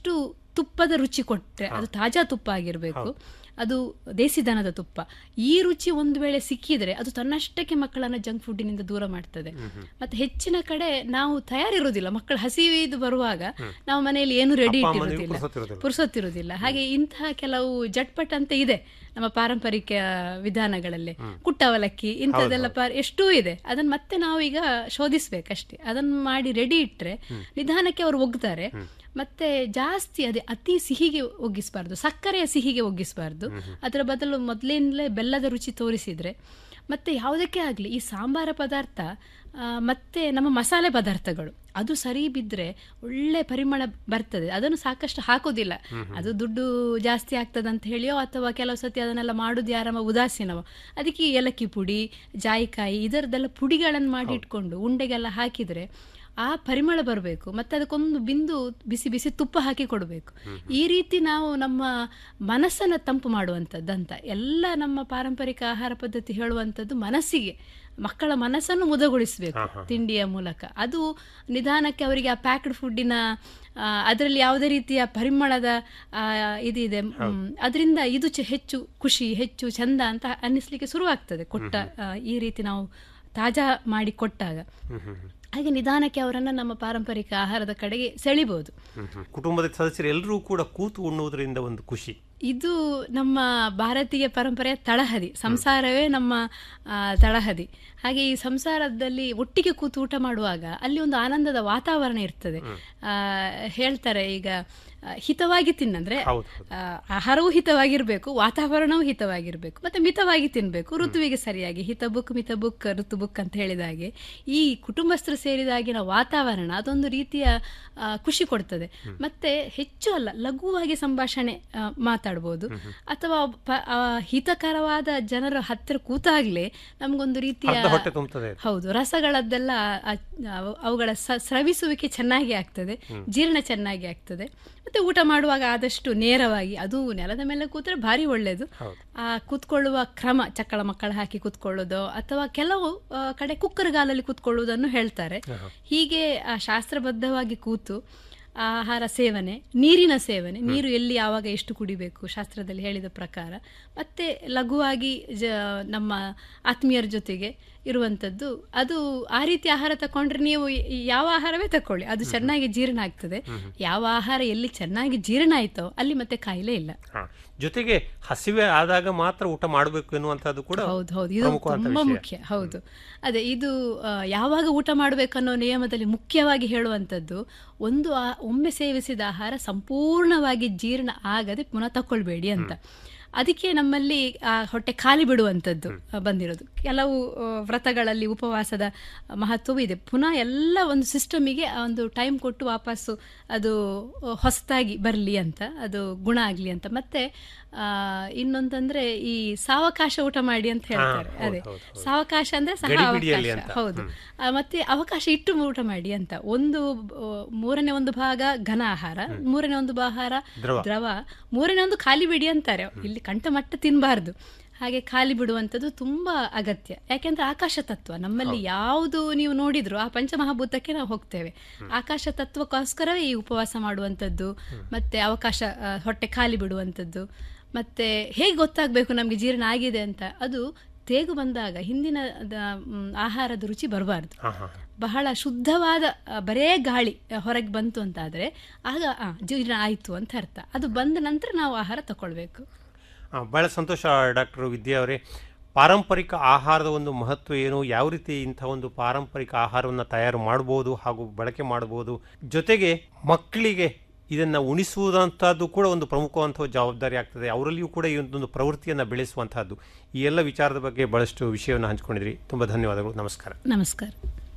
ತುಪ್ಪದ ರುಚಿ ಕೊಟ್ಟರೆ ಅದು ತಾಜಾ ತುಪ್ಪ ಆಗಿರಬೇಕು ಅದು ದೇಸಿ ದನದ ತುಪ್ಪ ಈ ರುಚಿ ಒಂದು ವೇಳೆ ಸಿಕ್ಕಿದ್ರೆ ಅದು ತನ್ನಷ್ಟಕ್ಕೆ ಮಕ್ಕಳನ್ನ ಜಂಕ್ ಫುಡ್ಡಿನಿಂದ ದೂರ ಮಾಡ್ತದೆ ಮತ್ತೆ ಹೆಚ್ಚಿನ ಕಡೆ ನಾವು ತಯಾರಿರುವುದಿಲ್ಲ ಮಕ್ಕಳು ಹಸಿವಿದು ಬರುವಾಗ ನಾವು ಮನೆಯಲ್ಲಿ ಏನು ರೆಡಿ ಅಪ್ಪ ಅಮ್ಮನಿಗೂ ಇಟ್ಟಿರುವುದಿಲ್ಲ ಪುರ್ಸೊತ್ತಿರುವುದಿಲ್ಲ. ಪುರ್ಸೊತ್ತಿರುವುದಿಲ್ಲ ಹಾಗೆ ಇಂತಹ ಕೆಲವು ಜಟ್ಪಟ್ ಅಂತ ಇದೆ ನಮ್ಮ ಪಾರಂಪರಿಕ ವಿಧಾನಗಳಲ್ಲಿ ಕುಟ್ಟವಲಕ್ಕಿ ಇಂಥದ್ದೆಲ್ಲ ಪಾರ್ ಎಷ್ಟೂ ಇದೆ ಅದನ್ನ ಮತ್ತೆ ನಾವು ಈಗ ಶೋಧಿಸ್ಬೇಕಷ್ಟೇ ಅದನ್ನ ಮಾಡಿ ರೆಡಿ ಇಟ್ರೆ ನಿಧಾನಕ್ಕೆ ಅವರು ಒಗ್ತಾರೆ ಮತ್ತೆ ಜಾಸ್ತಿ ಅದೇ ಅತಿ ಸಿಹಿಗೆ ಒಗ್ಗಿಸಬಾರ್ದು ಸಕ್ಕರೆಯ ಸಿಹಿಗೆ ಒಗ್ಗಿಸಬಾರ್ದು ಅದರ ಬದಲು ಮೊದಲಿಂದಲೇ ಬೆಲ್ಲದ ರುಚಿ ತೋರಿಸಿದ್ರೆ ಮತ್ತೆ ಯಾವುದಕ್ಕೆ ಆಗಲಿ ಈ ಸಾಂಬಾರ ಪದಾರ್ಥ ಆ, ಮತ್ತೆ ನಮ್ಮ ಮಸಾಲೆ ಪದಾರ್ಥಗಳು ಅದು ಸರಿ ಬಿದ್ದರೆ ಒಳ್ಳೆ ಪರಿಮಳ ಬರ್ತದೆ ಅದನ್ನು ಸಾಕಷ್ಟು ಹಾಕೋದಿಲ್ಲ ಅದು ದುಡ್ಡು ಜಾಸ್ತಿ ಆಗ್ತದೆ ಅಂತ ಹೇಳಿಯೋ ಅಥವಾ ಕೆಲವು ಸತಿ ಅದನ್ನೆಲ್ಲ ಮಾಡುದು ಯಾರಮ್ಮ ಉದಾಸೀನವೋ ಅದಕ್ಕೆ ಈ ಏಲಕ್ಕಿ ಪುಡಿ ಜಾಯಿಕಾಯಿ ಇದರದ್ದೆಲ್ಲ ಪುಡಿಗಳನ್ನು ಮಾಡಿ ಇಟ್ಕೊಂಡು ಉಂಡೆಗೆಲ್ಲ ಹಾಕಿದರೆ ಆ ಪರಿಮಳ ಬರಬೇಕು ಮತ್ತೆ ಅದಕ್ಕೊಂದು ಬಿಂದು ಬಿಸಿ ಬಿಸಿ ತುಪ್ಪ ಹಾಕಿ ಕೊಡಬೇಕು ಈ ರೀತಿ ನಾವು ನಮ್ಮ ಮನಸ್ಸನ್ನು ತಂಪು ಮಾಡುವಂಥದ್ದಂತ ಎಲ್ಲ ನಮ್ಮ ಪಾರಂಪರಿಕ ಆಹಾರ ಪದ್ಧತಿ ಹೇಳುವಂಥದ್ದು ಮನಸ್ಸಿಗೆ ಮಕ್ಕಳ ಮನಸ್ಸನ್ನು ಮುದಗೊಳಿಸಬೇಕು ತಿಂಡಿಯ ಮೂಲಕ ಅದು ನಿಧಾನಕ್ಕೆ ಅವರಿಗೆ ಆ ಪ್ಯಾಕ್ಡ್ ಫುಡ್ಡಿನ ಅದರಲ್ಲಿ ಯಾವುದೇ ರೀತಿಯ ಪರಿಮಳದ ಆ, ಇದಿದೆ ಅದರಿಂದ ಇದು ಚೆ- ಹೆಚ್ಚು ಖುಷಿ ಹೆಚ್ಚು ಚಂದ ಅಂತ ಅನ್ನಿಸ್ಲಿಕ್ಕೆ ಶುರುವಾಗ್ತದೆ ಕೊಟ್ಟ ಆ, ಈ ರೀತಿ ನಾವು ತಾಜಾ ಮಾಡಿ ಕೊಟ್ಟಾಗ ಹಾಗೆ ನಿಧಾನಕ್ಕೆ ಅವರನ್ನು ನಮ್ಮ ಪಾರಂಪರಿಕ ಆಹಾರದ ಕಡೆಗೆ ಸೆಳಿಬಹುದು ಹ್ಮ್, ಹ್ಮ್. ಕುಟುಂಬದ ಸದಸ್ಯರು ಎಲ್ಲರೂ ಕೂಡ ಕೂತು ಉಣ್ಣುವುದರಿಂದ ಒಂದು ಖುಷಿ ಇದು ನಮ್ಮ ಭಾರತೀಯ ಪರಂಪರೆಯ ತಳಹದಿ ಸಂಸಾರವೇ ನಮ್ಮ ಆ, ತಳಹದಿ ಹಾಗೆ ಈ ಸಂಸಾರದಲ್ಲಿ ಒಟ್ಟಿಗೆ ಕೂತು ಊಟ ಮಾಡುವಾಗ ಅಲ್ಲಿ ಒಂದು ಆನಂದದ ವಾತಾವರಣ ಇರ್ತದೆ ಆ, ಹೇಳ್ತಾರೆ ಈಗ ಆ, ಹಿತವಾಗಿ ತಿನ್ನಂದ್ರೆ ಹೌದು, ಆ, ಆಹಾರವೂ ಹಿತವಾಗಿರ್ಬೇಕು ವಾತಾವರಣವೂ ಹಿತವಾಗಿರ್ಬೇಕು ಮತ್ತೆ ಮಿತವಾಗಿ ತಿನ್ಬೇಕು ಋತುವಿಗೆ ಸರಿಯಾಗಿ ಹಿತ ಬುಕ್ ಮಿತ ಬುಕ್ ಋತು ಬುಕ್ ಅಂತ ಹೇಳಿದ ಹಾಗೆ ಈ ಕುಟುಂಬಸ್ಥರು ಸೇರಿದಾಗಿನ ವಾತಾವರಣ ಅದೊಂದು ರೀತಿಯ ಆ, ಖುಷಿ ಕೊಡ್ತದೆ ಮತ್ತೆ ಹೆಚ್ಚು ಅಲ್ಲ ಲಘುವಾಗಿ ಸಂಭಾಷಣೆ ಆ, ಮಾತಾಡ್ಬೋದು ಅಥವಾ ಪ- ಆ, ಹಿತಕರವಾದ ಜನರ ಹತ್ತಿರ ಕೂತಾಗ್ಲೇ ನಮ್ಗೊಂದು ರೀತಿಯ ಅರ್ಧ ಹೊಟ್ಟೆ ತುಂಬುತ್ತದೆ ಹೌದು ರಸಗಳದ್ದೆಲ್ಲ ಆ- ಅವು- ಅವುಗಳ ಸ- ಸ್ರವಿಸುವಿಕೆ ಚೆನ್ನಾಗಿ ಆಗ್ತದೆ ಜೀರ್ಣ ಚೆನ್ನಾಗಿ ಆಗ್ತದೆ ಮತ್ತೆ ಊಟ ಮಾಡುವಾಗ ಆದಷ್ಟು ನೇರವಾಗಿ ಅದು ನೆಲದ ಮೇಲೆ ಕೂತ್ರೆ ಭಾರಿ ಒಳ್ಳೆಯದು ಆ ಕೂತ್ಕೊಳ್ಳುವ ಕ್ರಮ ಚಕ್ಕಳ ಮಕ್ಕಳ ಹಾಕಿ ಕೂತ್ಕೊಳ್ಳೋದು ಅಥವಾ ಕೆಲವು ಆ, ಕಡೆ ಕುಕ್ಕರ್ಗಾಲಲ್ಲಿ ಕೂತ್ಕೊಳ್ಳುವುದನ್ನು ಹೇಳ್ತಾರೆ ಹೀಗೆ ಆ, ಶಾಸ್ತ್ರಬದ್ಧವಾಗಿ ಕೂತು ಆಹಾರ ಸೇವನೆ ನೀರಿನ ಸೇವನೆ ನೀರು ಎಲ್ಲಿ ಯಾವಾಗ ಎಷ್ಟು ಕುಡಿಬೇಕು ಶಾಸ್ತ್ರದಲ್ಲಿ ಹೇಳಿದ ಪ್ರಕಾರ ಮತ್ತೆ ಲಘುವಾಗಿ ಜ ನಮ್ಮ ಆತ್ಮೀಯರ ಜೊತೆಗೆ ಇರುವಂಥದ್ದು ಅದು ಆ ರೀತಿ ಆಹಾರ ತಕೊಂಡ್ರೆ ನೀವು ಈ- ಯಾವ ಆಹಾರವೇ ತಕೊಳ್ಳಿ ಅದು ಚೆನ್ನಾಗಿ ಜೀರ್ಣ ಆಗ್ತದೆ ಯಾವ ಆಹಾರ ಎಲ್ಲಿ ಚೆನ್ನಾಗಿ ಜೀರ್ಣ ಆಯ್ತೋ ಅಲ್ಲಿ ಮತ್ತೆ ಕಾಯಿಲೆ ಇಲ್ಲ ಹಾ. ಜೊತೆಗೆ ಹಸಿವೆ ಆದಾಗ ಮಾತ್ರ ಊಟ ಮಾಡಬೇಕು ಎನ್ನುವಂತಹದ್ದು ಕೂಡ ಹೌದು ಹೌದು ಇದು ಪ್ರಮುಖವಾದ ತುಂಬಾ ವಿಷಯ. ಮುಖ್ಯ ಹೌದು ಅದೇ ಇದು ಆ, ಯಾವಾಗ ಊಟ ಮಾಡಬೇಕನ್ನೋ ನಿಯಮದಲ್ಲಿ ಮುಖ್ಯವಾಗಿ ಹೇಳುವಂಥದ್ದು ಒಂದು ಆ- ಒಮ್ಮೆ ಸೇವಿಸಿದ ಆಹಾರ ಸಂಪೂರ್ಣವಾಗಿ ಜೀರ್ಣ ಆಗದೆ ಪುನಃ ತಕೊಳ್ಬೇಡಿ ಅಂತ ಅದಕ್ಕೆ ನಮ್ಮಲ್ಲಿ ಆ ಹೊಟ್ಟೆ ಖಾಲಿ ಬಿಡುವಂಥದ್ದು ಆ, ಬಂದಿರೋದು ಕೆಲವು ಆ, ವ್ರತಗಳಲ್ಲಿ ಉಪವಾಸದ ಮಹತ್ವವೂ ಇದೆ ಪುನಃ ಎಲ್ಲ ಒಂದು ಸಿಸ್ಟಮಿಗೆ ಒಂದು ಟೈಮ್ ಕೊಟ್ಟು ವಾಪಸ್ಸು ಅದು ಆ, ಹೊಸತಾಗಿ ಬರಲಿ ಅಂತ ಅದು ಗುಣ ಆಗಲಿ ಅಂತ ಮತ್ತೆ ಆ, ಇನ್ನೊಂದಂದ್ರೆ ಈ ಸಾವಕಾಶ ಊಟ ಮಾಡಿ ಅಂತ ಹೇಳ್ತಾರೆ ಹೌದು, ಅದೇ ಹೌದು, ಹೌದು. ಸಾವಕಾಶ ಅಂದ್ರೆ ಸಹ ಗಡಿಬಿಡಿಯಲ್ಲಿ ಅವಕಾಶ ಅಂತ. ಹೌದು ಆ, ಮತ್ತೆ ಅವಕಾಶ ಇಟ್ಟು ಊಟ ಮಾಡಿ ಅಂತ ಒಂದು ಆ, ಮೂರನೇ ಒಂದು ಭಾಗ ಘನ ಆಹಾರ ಮೂರನೇ ಒಂದು ಆಹಾರ ದ್ರವ. ದ್ರವ ಮೂರನೇ ಒಂದು ಖಾಲಿ ಬಿಡಿ ಅಂತಾರೆ ಇಲ್ಲಿ ಕಂಠಮಟ್ಟ ತಿನ್ನಬಾರ್ದು ಹಾಗೆ ಖಾಲಿ ಬಿಡುವಂಥದ್ದು ತುಂಬಾ ಅಗತ್ಯ ಯಾಕೆಂದ್ರೆ ಆಕಾಶ ತತ್ವ ನಮ್ಮಲ್ಲಿ ಯಾವುದು ನೀವು ನೋಡಿದ್ರು ಆ ಪಂಚಮಹಾಭೂತಕ್ಕೆ ನಾವು ಹೋಗ್ತೇವೆ ಆಕಾಶ ತತ್ವಕ್ಕೋಸ್ಕರವೇ ಈ ಉಪವಾಸ ಮಾಡುವಂಥದ್ದು ಮತ್ತೆ ಅವಕಾಶ ಆ, ಹೊಟ್ಟೆ ಖಾಲಿ ಬಿಡುವಂಥದ್ದು ಮತ್ತೆ ಹೇಗೆ ಗೊತ್ತಾಗಬೇಕು ನಮಗೆ ಜೀರ್ಣ ಆಗಿದೆ ಅಂತ ಅದು ತೇಗು ಬಂದಾಗ ಹಿಂದಿನ ದ- ಮ್, ಆಹಾರದ ರುಚಿ ಬರಬಾರ್ದು ಹಾ, ಹಾ, ಹಾ. ಬಹಳ ಶುದ್ಧವಾದ ಆ, ಬರೇ ಗಾಳಿ ಹೊರಗೆ ಬಂತು ಅಂತಾದರೆ ಆಗ ಆ, ಜೀರ್ಣ ಆಯಿತು ಅಂತ ಅರ್ಥ ಅದು ಬಂದ ನಂತರ ನಾವು ಆಹಾರ ತಗೊಳ್ಬೇಕು ಆ, ಬಹಳ ಸಂತೋಷ ಡಾಕ್ಟರ್ ವಿದ್ಯಾ ಅವರೇ ಪಾರಂಪರಿಕ ಆಹಾರದ ಒಂದು ಮಹತ್ವ ಏನು ಯಾವ ರೀತಿ ಇಂಥ ಒಂದು ಪಾರಂಪರಿಕ ಆಹಾರವನ್ನು ತಯಾರು ಮಾಡ್ಬೋದು ಹಾಗೂ ಬಳಕೆ ಮಾಡ್ಬೋದು ಜೊತೆಗೆ ಮಕ್ಕಳಿಗೆ ಇದನ್ನು ಉಣಿಸುವುದಂಥದ್ದು ಕೂಡ ಒಂದು ಪ್ರಮುಖವಂಥ ಜವಾಬ್ದಾರಿ ಆಗ್ತದೆ ಅವರಲ್ಲಿಯೂ ಕೂಡ ಈ ಒಂದು ಪ್ರವೃತ್ತಿಯನ್ನು ಬೆಳೆಸುವಂತಹದ್ದು ಈ ಎಲ್ಲ ವಿಚಾರದ ಬಗ್ಗೆ ಬಹಳಷ್ಟು ವಿಷಯವನ್ನು ಹಂಚಿಕೊಂಡಿದ್ರಿ ತುಂಬ ಧನ್ಯವಾದಗಳು ನಮಸ್ಕಾರ ನಮಸ್ಕಾರ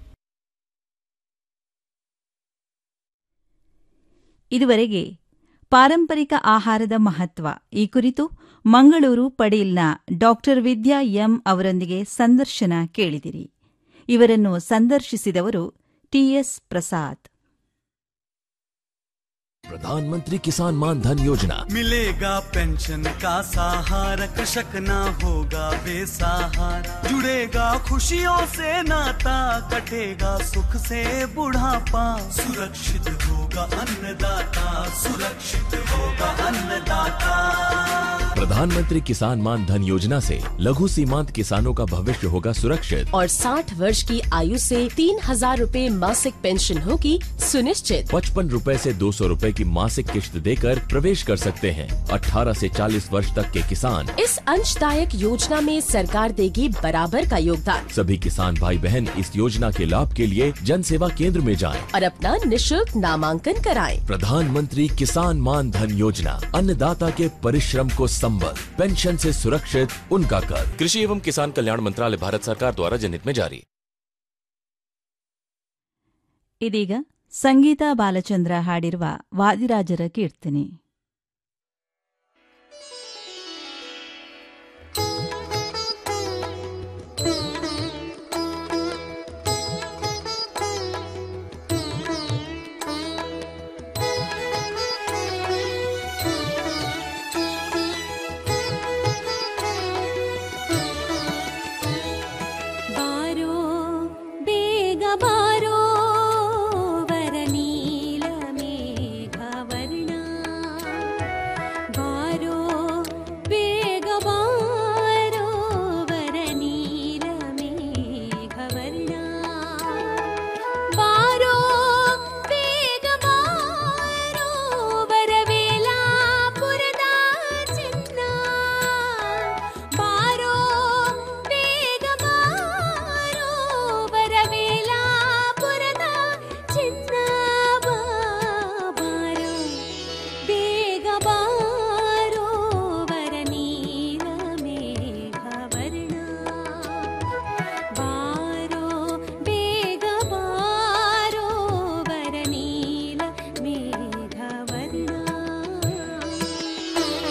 ಇದುವರೆಗೆ ಪಾರಂಪರಿಕ ಆಹಾರದ ಮಹತ್ವ ಈ ಕುರಿತು ಮಂಗಳೂರು ಪಡೀಲ್ನ ಡಾಕ್ಟರ್ ವಿದ್ಯಾ ಎಂ ಅವರೊಂದಿಗೆ ಸಂದರ್ಶನ ಕೇಳಿದಿರಿ ಇವರನ್ನು ಸಂದರ್ಶಿಸಿದವರು ಟಿಎಸ್ ಪ್ರಸಾದ್ प्रधानमंत्री किसान मान धन योजना मिलेगा पेंशन का सहारा कृषक ना होगा बेसहारा जुड़ेगा खुशियों से नाता कटेगा सुख से बुढ़ापा सुरक्षित होगा अन्नदाता सुरक्षित होगा अन्नदाता प्रधानमंत्री किसान मान धन योजना से लघु सीमांत किसानों का भविष्य होगा सुरक्षित और 60 वर्ष की आयु से तीन हजार रूपए मासिक पेंशन होगी सुनिश्चित पचपन रूपए से दो सौ रूपए की मासिक किश्त देकर प्रवेश कर सकते हैं 18 से 40 वर्ष तक के किसान इस अंशदायक योजना में सरकार देगी बराबर का योगदान सभी किसान भाई बहन इस योजना के लाभ के लिए जन सेवा केंद्र में जाएं। और अपना निशुल्क नामांकन कराएं। प्रधानमंत्री किसान मान धन योजना अन्नदाता के परिश्रम को संबल पेंशन से सुरक्षित उनका कर कृषि एवं किसान कल्याण मंत्रालय भारत सरकार द्वारा जनहित में जारी ಇದೀಗ ಸಂಗೀತ ಬಾಲಚಂದ್ರ ಹಾಡಿರುವ ವಾದಿರಾಜರ ಕೀರ್ತನೆ ಬಾರೋ ಬೇಗ ಬಾರೋ ವರನೀಲ ಮೇಘವರ್ಣ ಬಾರೋ ಬೇಗ ಬಾರೋ ವರನೀಲ ಮೇಘವರ್ಣ ಬಾರೋ ಬೇಗ ಬಾರೋ ವರವೇಲಾಪುರದ ಚಿನ್ನ ಬಾರೋ ಬೇಗ ಬಾರೋ ವರವೇಲಾಪುರದ ಚಿನ್ನ ಬಾರೋ ಬೇಗ ಬಾರೋ ವರನೀಲ ಮೇಘವರ್ಣ ಬಾರೋ ಬೇಗ ಬಾರೋ ವರನೀಲ ಮೇಘವರ್ಣ